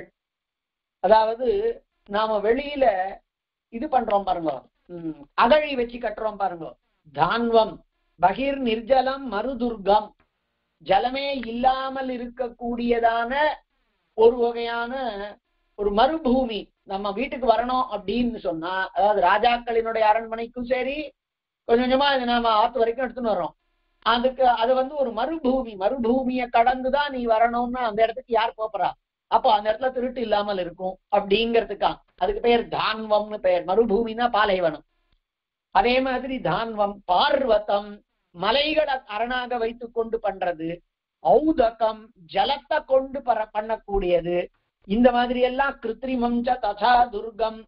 அதாவது நாம வெளியில இது பண்றோம் பாருங்க ம், அகழி வச்சு கட்டுறோம் பாருங்க தான்வம் பகிர் நிர்ஜலம் மறுதுர்கம் ஜலமே இல்லாமல் இருக்கக்கூடியதான ஒரு வகையான ஒரு மறுபூமி நம்ம வீட்டுக்கு வரணும் அப்படின்னு சொன்னா அதாவது ராஜாக்களினுடைய அரண்மனைக்கும் சரி கொஞ்சம் கொஞ்சமா இது நாம ஆத்து வரைக்கும் எடுத்துன்னு வர்றோம் அதுக்கு அது வந்து ஒரு மறுபூமி மறுபூமியை கடந்துதான் நீ வரணும்னா அந்த இடத்துக்கு யார் போறா அப்போ அந்த இடத்துல திருட்டு இல்லாமல் இருக்கும் அப்படிங்கிறதுக்கா அதுக்கு பெயர் தான்வம்னு பெயர் மறுபூமினா பாலைவனம் அதே மாதிரி தான்வம் பார்வத்தம் மலைகளை அரணாக வைத்துக் கொண்டு பண்றது ஔதகம் ஜலத்தை கொண்டு பர பண்ணக்கூடியது இந்த மாதிரி எல்லாம் கிருத்ரிமம் ச ததா துர்கம்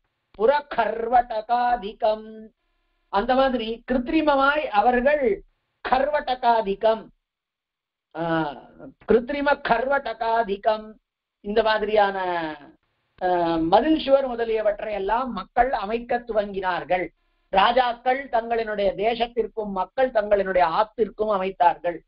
புறகர்வடகாதிகம் அந்த மாதிரி கிருத்ரிமமாய் அவர்கள் கர்வடகாதிகம் ஆஹ், கிருத்ரிம கர்வடகாதிகம் இந்த மாதிரியான ஆஹ், மதில் சுவர் முதலியவற்றை எல்லாம் மக்கள் அமைக்க துவங்கினார்கள் ராஜாக்கள் தங்களினுடைய தேசத்திற்கும் மக்கள் தங்களினுடைய ஆத்திற்கும் அமைத்தார்கள்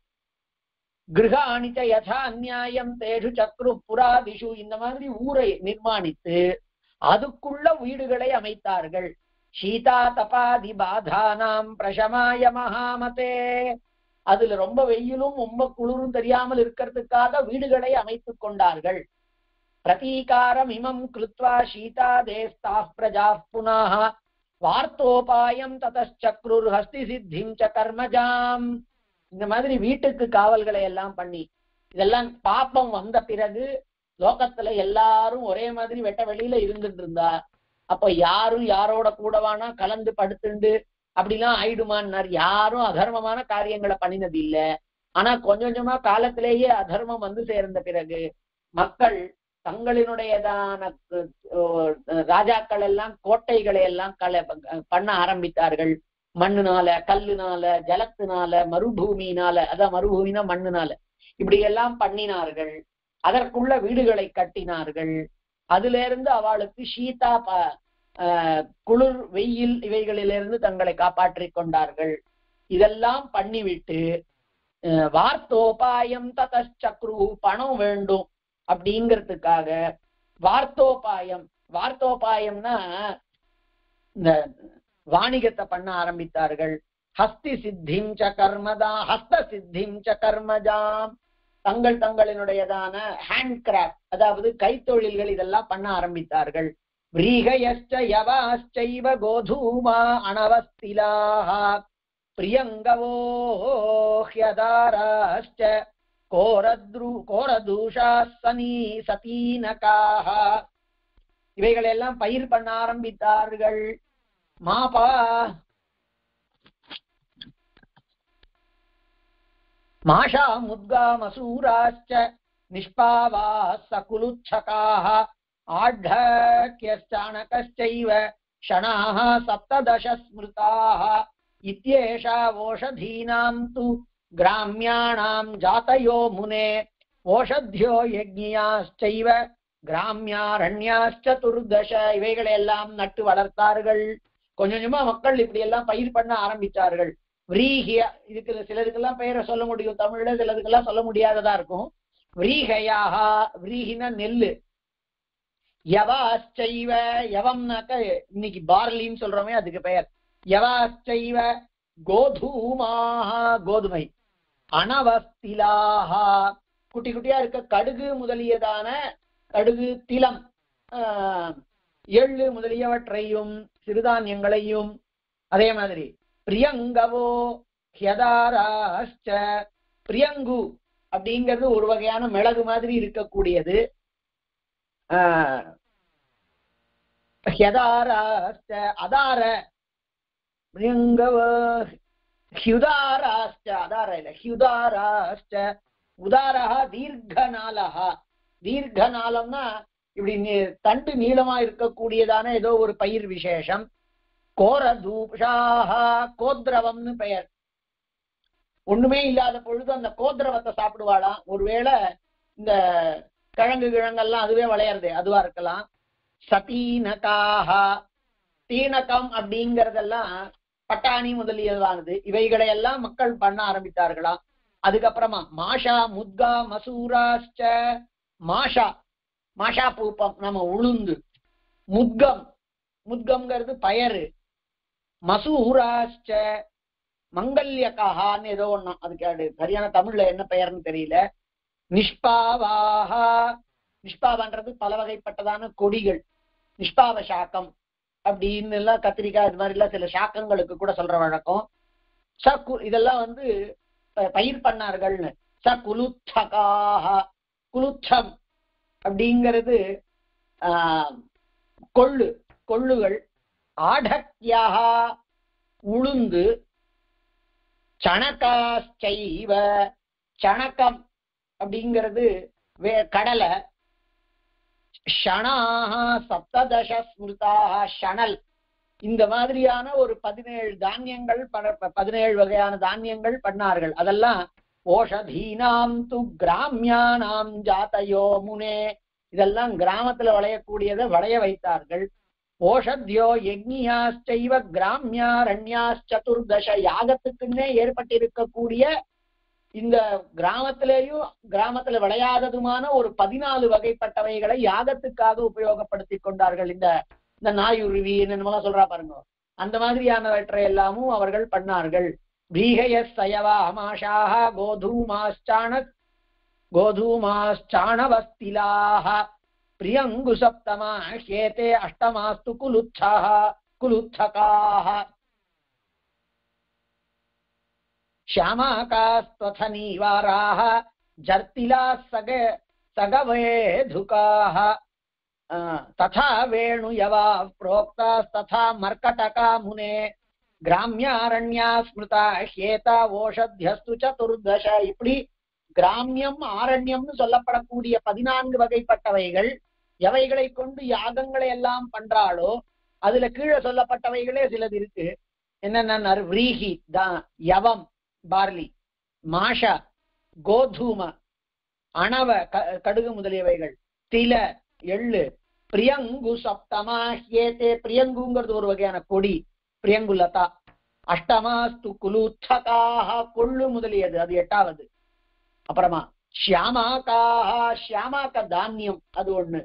கிரகாணிச்ச யதா அந்நியாயம் தேஷு சக்ரு புராதிஷு இந்த மாதிரி ஊரை நிர்மாணித்து அதுக்குள்ள வீடுகளை அமைத்தார்கள் சீதா தபாதி பாதானாம் பிரசமாய மகாமதே அதுல ரொம்ப வெயிலும் ரொம்ப குளிரும் தெரியாமல் இருக்கிறதுக்காக வீடுகளை அமைத்துக் கொண்டார்கள் பிரதீகாரம் இமம் கிருத்வா சீதா தேஸ்தா பிரஜா புனாக வார்த்தோபாயம் ததச்சக்ருர் ஹஸ்தி சித்திம் ச கர்மஜாம் இந்த மாதிரி வீட்டுக்கு காவல்களை எல்லாம் பண்ணி இதெல்லாம் பாப்பம் வந்த பிறகு லோகத்துல எல்லாரும் ஒரே மாதிரி வெட்ட வெளியில இருந்துட்டு இருந்தா அப்ப யாரும் யாரோட கூடவானா கலந்து படுத்துண்டு அப்படிலாம் ஆயிடுமான்னார் யாரும் அதர்மமான காரியங்களை பண்ணினது இல்ல ஆனா கொஞ்சம் கொஞ்சமா காலத்திலேயே அதர்மம் வந்து சேர்ந்த பிறகு மக்கள் தங்களினுடையதான அஹ், ராஜாக்கள் எல்லாம் கோட்டைகளை எல்லாம் கல பண்ண ஆரம்பித்தார்கள் மண்ணுனால கல்லுனால ஜலத்தினால மறுபூமியினால அதான் மறுபூமினா மண்ணுனால இப்படி எல்லாம் பண்ணினார்கள் அதற்குள்ள வீடுகளை கட்டினார்கள் அதுல இருந்து அவளுக்கு சீதா ப- ஆஹ் குளிர் வெயில் இவைகளிலிருந்து தங்களை காப்பாற்றிக் கொண்டார்கள் இதெல்லாம் பண்ணிவிட்டு அஹ் வார்த்தோபாயம் ததச்சக்ரு பணம் வேண்டும் அப்படிங்கிறதுக்காக வார்த்தோபாயம் வார்த்தோபாயம்னா இந்த வாணிகத்தை பண்ண ஆரம்பித்தார்கள் ஹஸ்தி சித்திம் ச கர்மதா ஹஸ்த சித்திம் ச கர்மஜாம் தங்கள் தங்களினுடையதான ஹேண்ட் கிராஃப்ட் அதாவது கைத்தொழில்கள் இதெல்லாம் பண்ண ஆரம்பித்தார்கள் व्रीहयश्च यवाश्चैव गोधूमा अणवस्तिलाः प्रियङ्गवो ह्यदाराश्च கோரத்ரு கோரதூஷாः சனீ சதீனகாः இவைகளெல்லாம் பயிர் பண்ண ஆரம்பித்தார்கள் மாபா மாஷா முத்கா மசூராச்ச நிஷ்பாவாः சகுலுच्छकाः आढ्ढक्यश्चाणकश्चैव क्षणाः सप्तदश स्मृताः इत्येषा ओषधीनां तु ग्राम्याणां जातयो मुने ओषध्यो यज्ञियाश्चैव கிராமியாரண்யாச்சதுர்தச இவைகளை எல்லாம் நட்டு வளர்த்தார்கள் கொஞ்சம் கொஞ்சமா மக்கள் இப்படி எல்லாம் பயிர் பண்ண ஆரம்பித்தார்கள் விரீகிய இதுக்கு சிலருக்கெல்லாம் பெயரை சொல்ல முடியும் தமிழ்ல சிலருக்கெல்லாம் சொல்ல முடியாததா இருக்கும் விரீகையாக விரீகின நெல்லு யவாச்சைவ யவம்னாக்க இன்னைக்கு பார்லின்னு சொல்றோமே அதுக்கு பெயர் யவாச்சைவ கோதூமாக கோதுமை அனவஸ்திலாக குட்டி குட்டியா இருக்க கடுகு முதலியதான கடுகு திலம் ஆஹ், எள்ளு முதலியவற்றையும் சிறுதானியங்களையும் அதே மாதிரி பிரியங்கவோ ஹியதாராஷ்ட பிரியங்கு அப்படிங்கிறது ஒரு வகையான மிளகு மாதிரி இருக்கக்கூடியது ஆஹ், ஹியதாராஷ்ட அதார பிரியங்கவ ஹியுதாராஷ்ட அதார இல்ல ஹியுதாராஷ்ட உதாரஹா தீர்க்கநாளஹா தீர்க்கநாளம்னா இப்படி நீ- தண்டு நீளமா இருக்கக்கூடியதான ஏதோ ஒரு பயிர் விசேஷம் கோரதூஷாஹா கோத்ரவம்னு பெயர் ஒண்ணுமே இல்லாத பொழுது அந்த கோத்ரவத்தை சாப்பிடுவாளாம் ஒருவேளை இந்த கிழங்கு கிழங்கெல்லாம் அதுவே விளையறது அதுவா இருக்கலாம் சதீனகாஹா தீனகம் அப்படிங்கறதெல்லாம் பட்டாணி முதலியதானது இவைகளை எல்லாம் மக்கள் பண்ண ஆரம்பித்தார்களாம் அதுக்கப்புறமா மாஷா முத்கா மசூராஷ்ட மாஷா மாஷா பூப்பம் நம்ம உளுந்து முத்கம் முத்கம்ங்கிறது பயறு மசூராஷ்ட மங்கல்யகான்னு ஏதோ ஒண்ணு அதுக்கு அது சரியான தமிழ்ல என்ன பெயர்னு தெரியல நிஷ்பாவாஹா நிஷ்பாவன்றது பல வகைப்பட்டதான கொடிகள் நிஷ்பாவ சாக்கம் அப்படின்னு எல்லாம் கத்திரிக்காய் இது மாதிரி எல்லாம் சில சாக்கங்களுக்கு கூட சொல்ற வழக்கம் ச கு- இதெல்லாம் வந்து ப- பயிர் பண்ணார்கள்னு ச குலுத்தகாக குலுத்தம் அப்படிங்கிறது ஆஹ், கொள்ளு கொள்ளுகள் ஆடக்யாக உளுந்து சணகாச்சைவ சணக்கம் அப்படிங்கிறது வே கடலை ஷணாக சப்ததச ஸ்மிருதாக ஷணல் இந்த மாதிரியான ஒரு பதினேழு தானியங்கள் ப- ப- பதினேழு வகையான தானியங்கள் பண்ணார்கள் அதெல்லாம் ஓஷதீனாம் து கிராமியானாம் ஜாத்தயோ முனே இதெல்லாம் கிராமத்துல விளையக்கூடியதை விளைய வைத்தார்கள் ஓஷத்யோ யக்ஞியாச்சைவ கிராமியாரண்யாச்சதுர்தச யாகத்துக்குன்னே ஏற்பட்டிருக்கக்கூடிய இந்த கிராமத்திலேயும் கிராமத்துல விளையாததுமான ஒரு பதினாலு வகைப்பட்டவைகளை யாகத்துக்காக உபயோகப்படுத்தி கொண்டார்கள் இந்த இந்த நாயுருவி என்னென்னமோ சொல்றா பாருங்க அந்த மாதிரியானவற்றை எல்லாமும் அவர்கள் பண்ணார்கள் பீகய சயவா அமாஷாக கோதூமாச்சாண கோதூமாச்சாணவஸ்திலாக பிரியங்கு சப்தமா ஹேதே அஷ்டமாஸ்து குலுச்சாக குலுத்தகாக श्यामाकास्त्वथ नीवाराः जर्तिलाः सग सगवेधुकाः अ, तथा वेणुयवा प्रोक्तास्तथा मर्कटका मुने கிராமியாரண்யா ஸ்மிருதா ஹேதா ஓஷத்யஸ்து சதுர்தச இப்படி கிராமியம் ஆரண்யம்னு சொல்லப்படக்கூடிய பதினான்கு வகைப்பட்டவைகள் எவைகளை கொண்டு யாகங்களை எல்லாம் பண்றாளோ அதுல கீழே சொல்லப்பட்டவைகளே சிலது இருக்கு என்னென்ன விரீஹி தா யவம் பார்லி மாஷா கோதூம அணவ க- கடுகு முதலியவைகள் தில எள்ளு பிரியங்கு சப்தமா ஹேதே பிரியங்குங்கிறது ஒரு வகையான கொடி பிரியங்குலதா அஷ்டமாஸ்து குலூத்தகாக கொள்ளு முதலியது அது எட்டாவது அப்புறமா ஷியாமாக்காக ஷியாமாக்க தானியம் அது ஒண்ணு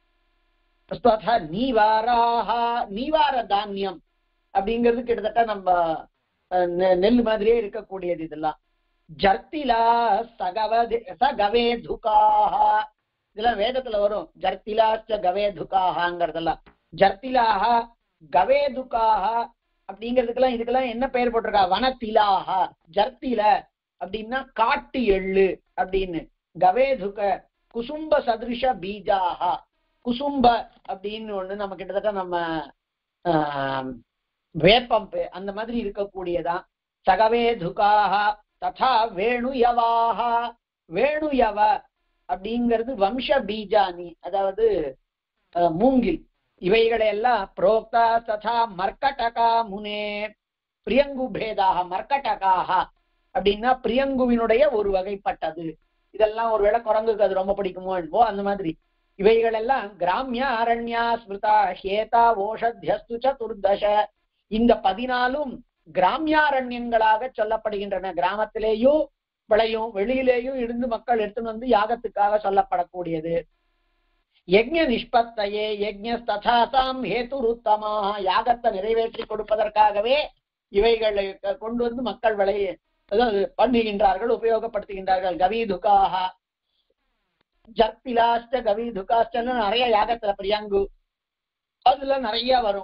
ததா நீவாராக நீவார தானியம் அப்படிங்கிறது கிட்டத்தட்ட நம்ம அஹ், நெ- நெல் மாதிரியே இருக்கக்கூடியது இதெல்லாம் ஜர்த்திலா சகவ சகவே துகாக இதெல்லாம் வேதத்துல வரும் ஜர்த்திலாச்ச கவே துகாகங்கிறதெல்லாம் ஜர்த்திலாக கவே துகாக அப்படிங்கிறதுக்கெல்லாம் இதுக்கெல்லாம் என்ன பெயர் போட்டிருக்கா வனத்திலாக ஜர்த்தில அப்படின்னா காட்டு எள்ளு அப்படின்னு கவேதுக குசும்ப சதிருஷ பீஜாக குசும்ப அப்படின்னு ஒண்ணு நம்ம கிட்டத்தட்ட நம்ம ஆஹ், வேப்பம் பே- அந்த மாதிரி இருக்கக்கூடியதான் சகவேதுகாக ததா வேணுயவாக வேணுயவ அப்படிங்கிறது வம்ச பீஜானி அதாவது அஹ், மூங்கில் இவைகளை எல்லாம் புரோக்தா ததா மர்க்கடகா முனே பிரியங்கு பேதாக மர்க்கடகாக அப்படின்னா பிரியங்குவினுடைய ஒரு வகைப்பட்டது இதெல்லாம் ஒருவேளை குரங்குக்கு அது ரொம்ப பிடிக்குமோ என்னவோ அந்த மாதிரி இவைகள் எல்லாம் கிராமிய அரண்யா ஸ்மிருதா ஹேதா ஓஷத்யஸ்து சதுர்தச இந்த பதினாலும் கிராமியாரண்யங்களாக சொல்லப்படுகின்றன கிராமத்திலேயும் விளையும் வெளியிலேயும் இருந்து மக்கள் எடுத்துன்னு வந்து யாகத்துக்காக சொல்லப்படக்கூடியது யஜ்ஞ நிஷ்பத்தையே யஜ்ஞ ததாசாம் ஹேதுருத்தமா யாகத்தை நிறைவேற்றி கொடுப்பதற்காகவே இவைகளை க- கொண்டு வந்து மக்கள் விளைய அதாவது பண்ணுகின்றார்கள் உபயோகப்படுத்துகின்றார்கள் கவீதுகாக ஜர்பிலாஸ்ட கவீதுகாஸ்டன்னு நிறைய யாகத்துல பிரியங்கு அதுல நிறைய வரும்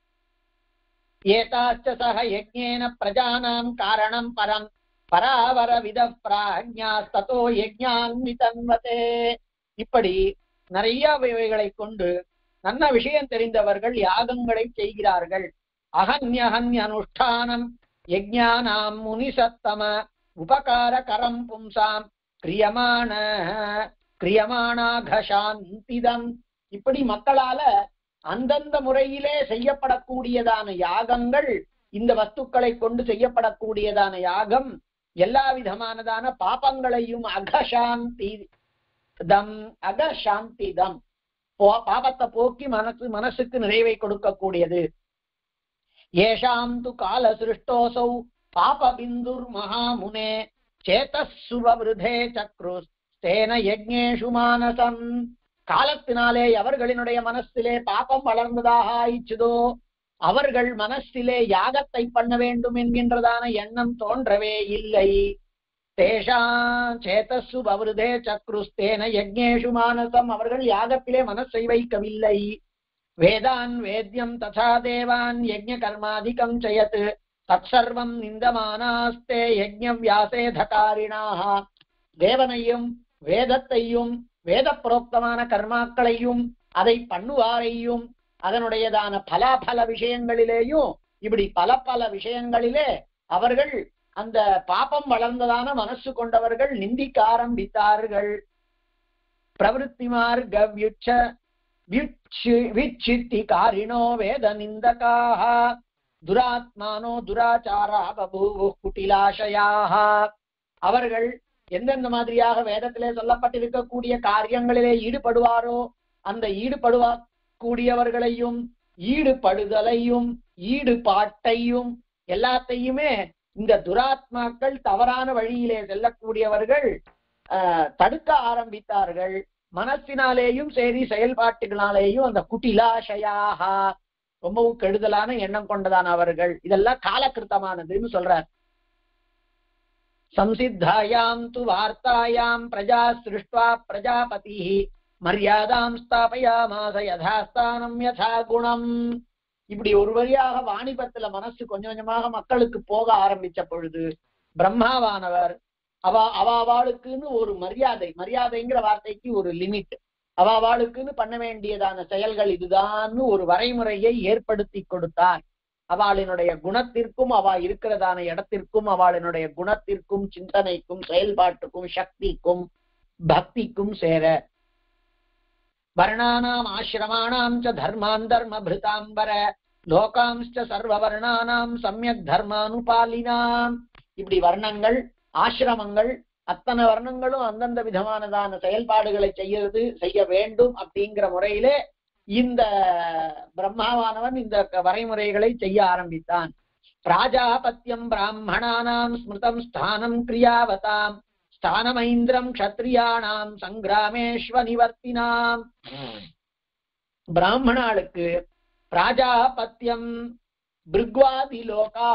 ஏதாச்ச சக யஜ்ஞேன பிரஜானாம் காரணம் பரம் பராவர வித பிராஜ்ஞாஸ்தோ யஜ்ஞான்விதன்வதே இப்படி நிறைய இவைகளை கொண்டு நல்ல விஷயம் தெரிந்தவர்கள் யாகங்களை செய்கிறார்கள் அகன்யஹன்ய அனுஷ்டானம் யஜ்ஞானாம் முனிசத்தம உபகார கரம் பும்சாம் கிரியமான கிரியமானாகசாந்திதம் இப்படி மக்களால அந்தந்த முறையிலே செய்யப்படக்கூடியதான யாகங்கள் இந்த வஸ்துக்களை கொண்டு செய்யப்படக்கூடியதான யாகம் எல்லா விதமானதான பாபங்களையும் அகசாந்தி தம் அகசாந்தி தம் போ- பாபத்தை போக்கி மனசு மனசுக்கு நிறைவை கொடுக்கக்கூடியது ஏஷாம் து கால சிருஷ்டோசௌ பாப பிந்துர் மகாமுனே சேதசுவருதே சக்ரு தேன யஜ்ஞேஷு மானசம் காலத்தினாலே அவர்களினுடைய மனசிலே பாபம் வளர்ந்ததாக ஆயிச்சுதோ அவர்கள் மனசிலே யாகத்தை பண்ண வேண்டும் என்கின்றதான எண்ணம் தோன்றவே இல்லை தேஷா சேதசு பவருதே சக்ருஸ்தேன யஜ்ஞேஷு மானசம் அவர்கள் யாகத்திலே மனசை வைக்கவில்லை வேதான் வேத்யம் ததா தேவான் யஜ்ஞ கர்மாதிகம் செய்யத் தற்சர்வம் நிந்தமானாஸ்தே யஜ்ஞ வியாசேதகாரிணாக தேவனையும் வேதத்தையும் வேத புரோக்தமான கர்மாக்களையும் அதை பண்ணுவாரையும் அதனுடையதான பலாபல விஷயங்களிலேயும் இப்படி பல பல விஷயங்களிலே அவர்கள் அந்த பாபம் வளர்ந்ததான மனசு கொண்டவர்கள் நிந்திக்க ஆரம்பித்தார்கள் பிரவருத்தி மார்க்க வியுட்ச வியுட்சி- விச்சித்தி காரிணோ வேத நிந்தகாக துராத்மானோ துராச்சாரா பபூவு குட்டிலாசயாக அவர்கள் எந்தெந்த மாதிரியாக வேதத்திலே சொல்லப்பட்டிருக்கக்கூடிய காரியங்களிலே ஈடுபடுவாரோ அந்த ஈடுபடுவா கூடியவர்களையும் ஈடுபடுதலையும் ஈடுபாட்டையும் எல்லாத்தையுமே இந்த துராத்மாக்கள் தவறான வழியிலே செல்லக்கூடியவர்கள் ஆஹ், தடுக்க ஆரம்பித்தார்கள் மனசினாலேயும் சரி செயல்பாட்டுகளாலேயும் அந்த குட்டிலாஷயாக ரொம்பவும் கெடுதலான எண்ணம் கொண்டதான அவர்கள் இதெல்லாம் காலகிருத்தமானதுன்னு சொல்றார் சம்சித்தாயாம் து வார்த்தாயாம் பிரஜா சிருஷ்டுவா பிரஜாபதி மரியாதாம் ஸ்தாபயாமாச யதாஸ்தானம் யதா குணம் இப்படி ஒரு வழியாக வாணிபத்துல மனசு கொஞ்சம் கொஞ்சமாக மக்களுக்கு போக ஆரம்பிச்ச பொழுது பிரம்மாவானவர் அவ அவ அவளுக்குன்னு ஒரு மரியாதை மரியாதைங்கிற வார்த்தைக்கு ஒரு லிமிட் அவ அவளுக்குன்னு பண்ண வேண்டியதான செயல்கள் இதுதான்னு ஒரு வரைமுறையை ஏற்படுத்தி கொடுத்தார் அவளினுடைய குணத்திற்கும் அவ இருக்கிறதான இடத்திற்கும் அவளினுடைய குணத்திற்கும் சிந்தனைக்கும் செயல்பாட்டுக்கும் சக்திக்கும் பக்திக்கும் சேர வர்ணானாம் ஆசிரமாணாம் ச தர்மான் தர்ம பிருதாம்பர லோகாம்ச்ச சர்வவர்ணானாம் சமயக் தர்மானுபாலினாம் இப்படி வர்ணங்கள் ஆசிரமங்கள் அத்தனை வர்ணங்களும் அந்தந்த விதமானதான செயல்பாடுகளை செய்யறது செய்ய வேண்டும் அப்படிங்கிற முறையிலே இந்த பிரம்மாவானவன் இந்த வரைமுறைகளை செய்ய ஆரம்பித்தான் பிராஜாபத்தியம் பிராமணானாம் ஸ்மிருதம் ஸ்தானம் கிரியாவதாம் ஸ்தானமைந்திரம் க்ஷத்ரியாணாம் சங்கிராமேஸ்வ நிவர்த்தினாம் பிராமணாளுக்கு பிராஜாபத்தியம் பிருக்வாதி லோகா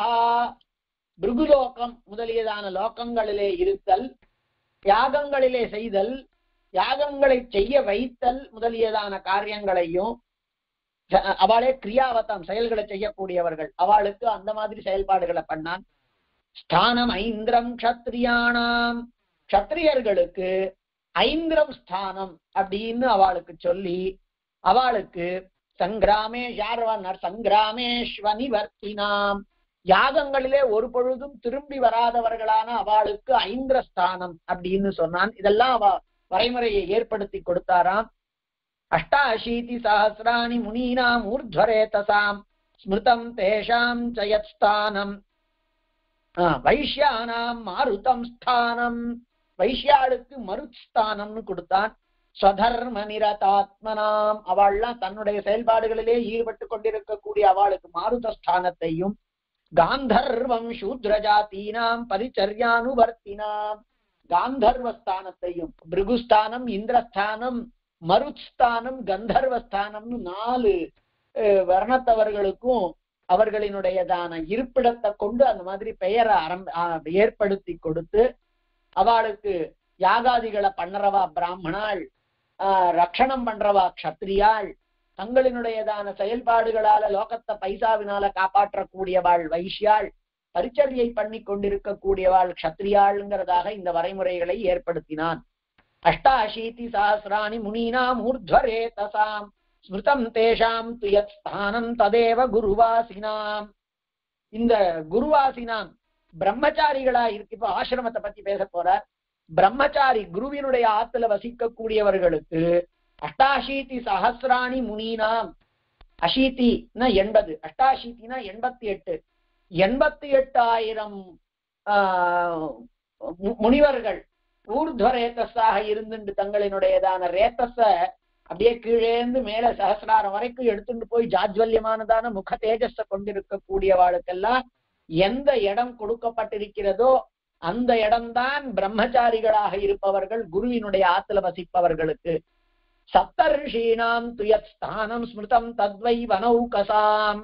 பிருகுலோகம் முதலியதான லோகங்களிலே இருத்தல் யாகங்களிலே செய்தல் யாகங்களை செய்ய வைத்தல் முதலியதான காரியங்களையும் ச- அவளே கிரியாவத்தம் செயல்களை செய்யக்கூடியவர்கள் அவளுக்கு அந்த மாதிரி செயல்பாடுகளை பண்ணான் ஸ்தானம் ஐந்திரம் க்ஷத்ரியானாம் க்ஷத்ரியர்களுக்கு ஐந்திரம் ஸ்தானம் அப்படின்னு அவளுக்கு சொல்லி அவளுக்கு சங்கிராமே யார்வனர் சங்கிராமேஸ்வனிவர்த்தினாம் யாகங்களிலே ஒரு பொழுதும் திரும்பி வராதவர்களான அவளுக்கு ஐந்திர ஸ்தானம் அப்படின்னு சொன்னான் இதெல்லாம் அவ வரைமுறையை ஏற்படுத்தி கொடுத்தாராம் அஷ்டாஷீதி சஹசிராணி முனீனாம் ஊர்ಧ್ವரேதசாம் ஸ்மிருதம் தேஷாம் சயத் ஸ்தானம் ஆ, வைஷ்யானாம் மாருதம் ஸ்தானம் வைஷ்யாளுக்கு மருத்ஸ்தானம்னு கொடுத்தான் ஸ்வதர்ம நிரதாத்மனாம் அவள்லாம் தன்னுடைய செயல்பாடுகளிலே ஈடுபட்டு கொண்டிருக்கக்கூடிய அவளுக்கு மாருத ஸ்தானத்தையும் காந்தர்வம் சூத்ர ஜாத்தீனாம் பரிச்சர்யானுவர்த்தினாம் காந்தர்வ ஸ்தானத்தையும் பிருகுஸ்தானம் இந்திரஸ்தானம் மருத்ஸ்தானம் கந்தர்வஸ்தானம்னு நாலு அஹ், வர்ணத்தவர்களுக்கும் அவர்களினுடையதான இருப்பிடத்தை கொண்டு அந்த மாதிரி பெயரை ஆரம்ப ஆ, ஏற்படுத்தி கொடுத்து அவளுக்கு யாகாதிகளை பண்ணறவா பிராமணாள் ஆஹ் ரக்ஷணம் பண்றவா க்ஷத்ரியாள் தங்களினுடையதான செயல்பாடுகளால லோகத்தை பைசாவினால காப்பாற்றக்கூடியவாள் வைஷ்யாள் பரிச்சரியை பண்ணி கொண்டிருக்கக்கூடியவாள் க்ஷத்ரியாள்ங்கிறதாக இந்த வரைமுறைகளை ஏற்படுத்தினான் அஷ்டாஷீதி சஹசிராணி முனீனாம் ஊர்ಧ್ವரே தசாம் ஸ்மிருதம் தேஷாம் துயத் ஸ்தானம் ததேவ குருவாசினாம் இந்த குருவாசினாம் பிரம்மச்சாரிகளா இருக்கு இப்போ ஆசிரமத்தை பத்தி பேச போறார் பிரம்மச்சாரி குருவினுடைய ஆத்துல வசிக்கக்கூடியவர்களுக்கு அஷ்டாஷீதி சஹசிராணி முனீனாம் அஷீதினா எண்பது அஷ்டாஷீத்தினா எண்பத்தி எட்டு எண்பத்தி எட்டாயிரம் ஆஹ், மு- முனிவர்கள் ஊர்ಧ್ವ ரேத்தஸாக இருந்துட்டு தங்களினுடையதான ரேத்தஸ அப்படியே கீழேந்து மேல சஹசிராரம் வரைக்கும் எடுத்துட்டு போய் ஜாஜ்வல்யமானதான முக தேஜஸ கொண்டிருக்கக்கூடியவாளுக்கெல்லாம் எந்த இடம் கொடுக்கப்பட்டிருக்கிறதோ அந்த இடம்தான் பிரம்மச்சாரிகளாக இருப்பவர்கள் குருவினுடைய ஆத்துல வசிப்பவர்களுக்கு சப்தர்ஷீணாம் துயத் ஸ்தானம் ஸ்மிருதம் தத்வை வனௌகசாம்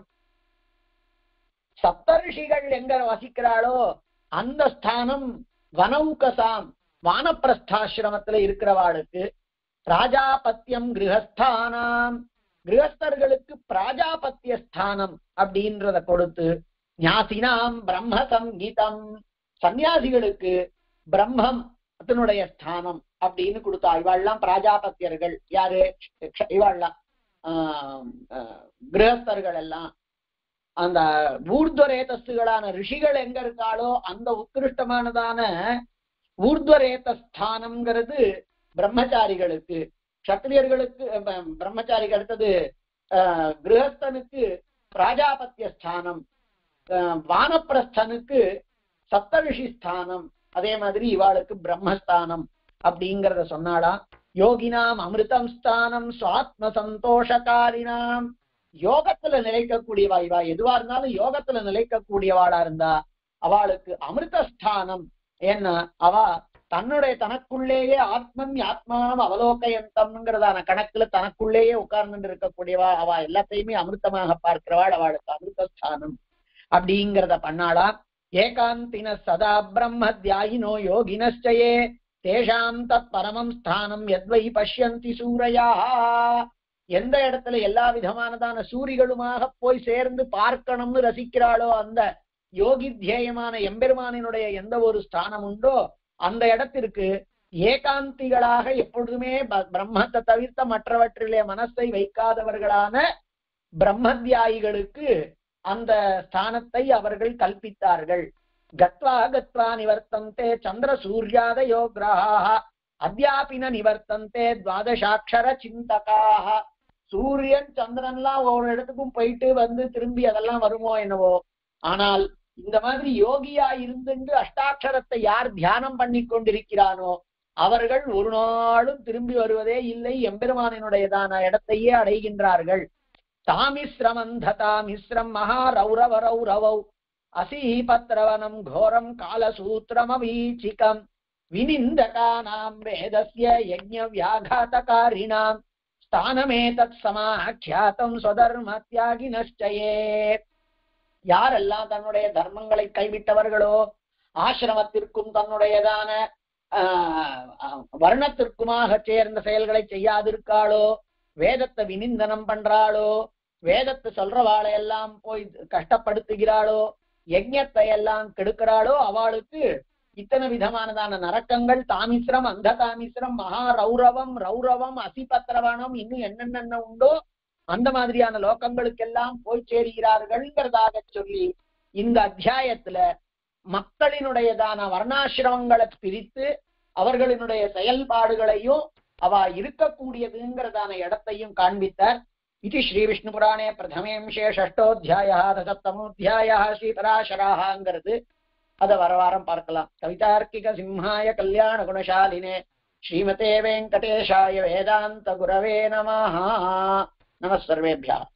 சப்தர்ஷிகள் எங்க வசிக்கிறாளோ அந்த ஸ்தானம் வனௌகசாம் வானப்பிரஸ்தாசிரமத்துல இருக்கிறவாளுக்கு ராஜாபத்தியம் கிரகஸ்தானாம் கிரகஸ்தர்களுக்கு பிராஜாபத்திய ஸ்தானம் அப்படின்றத கொடுத்து ஞாசினாம் பிரம்ம சங்கீதம் சன்னியாசிகளுக்கு பிரம்மம் அதனுடைய ஸ்தானம் அப்படின்னு கொடுத்தா இவாள்லாம் பிராஜாபத்தியர்கள் யாரு க்ஷ- இவாள்லாம் ஆஹ் ஆஹ் கிரகஸ்தர்கள் எல்லாம் அந்த ஊர்துவரேதஸ்துகளான ரிஷிகள் எங்க இருக்காளோ அந்த உத்கிருஷ்டமானதான ஊர்துவரேத ஸ்தானம்ங்கிறது பிரம்மச்சாரிகளுக்கு க்ஷத்ரியர்களுக்கு அஹ், பிரம்மச்சாரிக்கு அடுத்தது ஆஹ், கிரகஸ்தனுக்கு பிராஜாபத்திய ஸ்தானம் ஆஹ், வானப்பிரஸ்தனுக்கு சப்தரிஷி ஸ்தானம் அதே மாதிரி இவாளுக்கு பிரம்மஸ்தானம் அப்படிங்கறத சொன்னாலாம் யோகினாம் அமிர்தம் ஸ்தானம் சுவாத்ம சந்தோஷகாரினாம் யோகத்துல நிலைக்கக்கூடியவா இவா எதுவா இருந்தாலும் யோகத்துல நிலைக்கக்கூடியவாளா இருந்தா அவளுக்கு அமிர்தஸ்தானம் ஏன்னா அவ தன்னுடைய தனக்குள்ளேயே ஆத்மன் ஆத்மானம் அவலோகயந்தம்ங்கிறதான கணக்குல தனக்குள்ளேயே உட்கார்ந்து இருக்கக்கூடியவா அவ எல்லாத்தையுமே அமிர்தமாக பார்க்கிறவாள் அவளுக்கு அமிர்தஸ்தானம் அப்படிங்கிறத பண்ணாளாம் ஏகாந்தின சதா பிரம்ம தியாயினோ யோகினஸ்டயே தேஷாம் தத் பரமம் ஸ்தானம் எத்வை பஷ்யந்தி சூரையா எந்த இடத்துல எல்லா விதமானதான சூரிகளுமாக போய் சேர்ந்து பார்க்கணும்னு ரசிக்கிறாளோ அந்த யோகி தியேயமான எம்பெருமானினுடைய எந்த ஒரு ஸ்தானம் உண்டோ அந்த இடத்திற்கு ஏகாந்திகளாக எப்பொழுதுமே ப- பிரம்மத்தை தவிர்த்த மற்றவற்றிலே மனசை வைக்காதவர்களான பிரம்மத்தியாயிகளுக்கு அந்த ஸ்தானத்தை அவர்கள் கல்பித்தார்கள் கத்வா கத்வா நிவர்த்தந்தே சந்திர சூர்யாதயோ கிரகாக அத்தியாபின நிவர்த்தந்தே துவாதசாட்சர சிந்தகாக சூரியன் சந்திரன்லாம் ஒரு இடத்துக்கும் போயிட்டு வந்து திரும்பி அதெல்லாம் வருமோ என்னவோ ஆனால் இந்த மாதிரி யோகியா இருந்துட்டு அஷ்டாட்சரத்தை யார் தியானம் பண்ணி கொண்டிருக்கிறானோ அவர்கள் ஒரு நாளும் திரும்பி வருவதே இல்லை எம்பெருமானினுடையதான இடத்தையே அடைகின்றார்கள் தாமிஸ்ரமந்ததா மிஸ்ரம் மகா ரௌரவ ரௌரவௌ அசீபத்ரவனம் கோரம் காலசூத்திரமவீச்சிகம் வினிந்தகானாம் வேதஸ்ய யஜ்ஞ வியாகாதகாரிணாம் ஸ்தானமேதத் சமாக்கியாத்தம் ஸ்வதர்ம தியாகினஷ்டயே யாரெல்லாம் தன்னுடைய தர்மங்களை கைவிட்டவர்களோ ஆசிரமத்திற்கும் தன்னுடையதான ஆஹ், ஆஹ், வர்ணத்திற்குமாக சேர்ந்த செயல்களை செய்யாதிருக்காளோ வேதத்தை வினிந்தனம் பண்றாளோ வேதத்தை சொல்றவாளை எல்லாம் போய் கஷ்டப்படுத்துகிறாளோ யஜ்ஞத்தை எல்லாம் கெடுக்கிறாளோ அவளுக்கு இத்தனை விதமானதான நரக்கங்கள் தாமிஸ்ரம் அந்த தாமிஸ்ரம் மகா ரௌரவம் ரௌரவம் அசிபத்திரவனம் இன்னும் என்னென்ன உண்டோ அந்த மாதிரியான லோகங்களுக்கெல்லாம் போய் சேருகிறார்கள்ங்கிறதாக சொல்லி இந்த அத்தியாயத்துல மக்களினுடையதான வர்ணாசிரமங்களை பிரித்து அவர்களினுடைய செயல்பாடுகளையும் அவ இருக்கக்கூடியதுங்கிறதான இடத்தையும் காண்பித்தார் இது ஸ்ரீ விஷ்ணு புராணே பிரதமேம்சே ஷஷ்டோத்தியாய சப்தமோத்தியாய ஸ்ரீபராசராங்கிறது அதை வர வாரம் பார்க்கலாம் கவிதார்க்கிக சிம்ஹாய கல்யாண குணசாலினே ஸ்ரீமதே வெங்கடேஷாய வேதாந்த குரவே நமஹ நம சர்வேபியா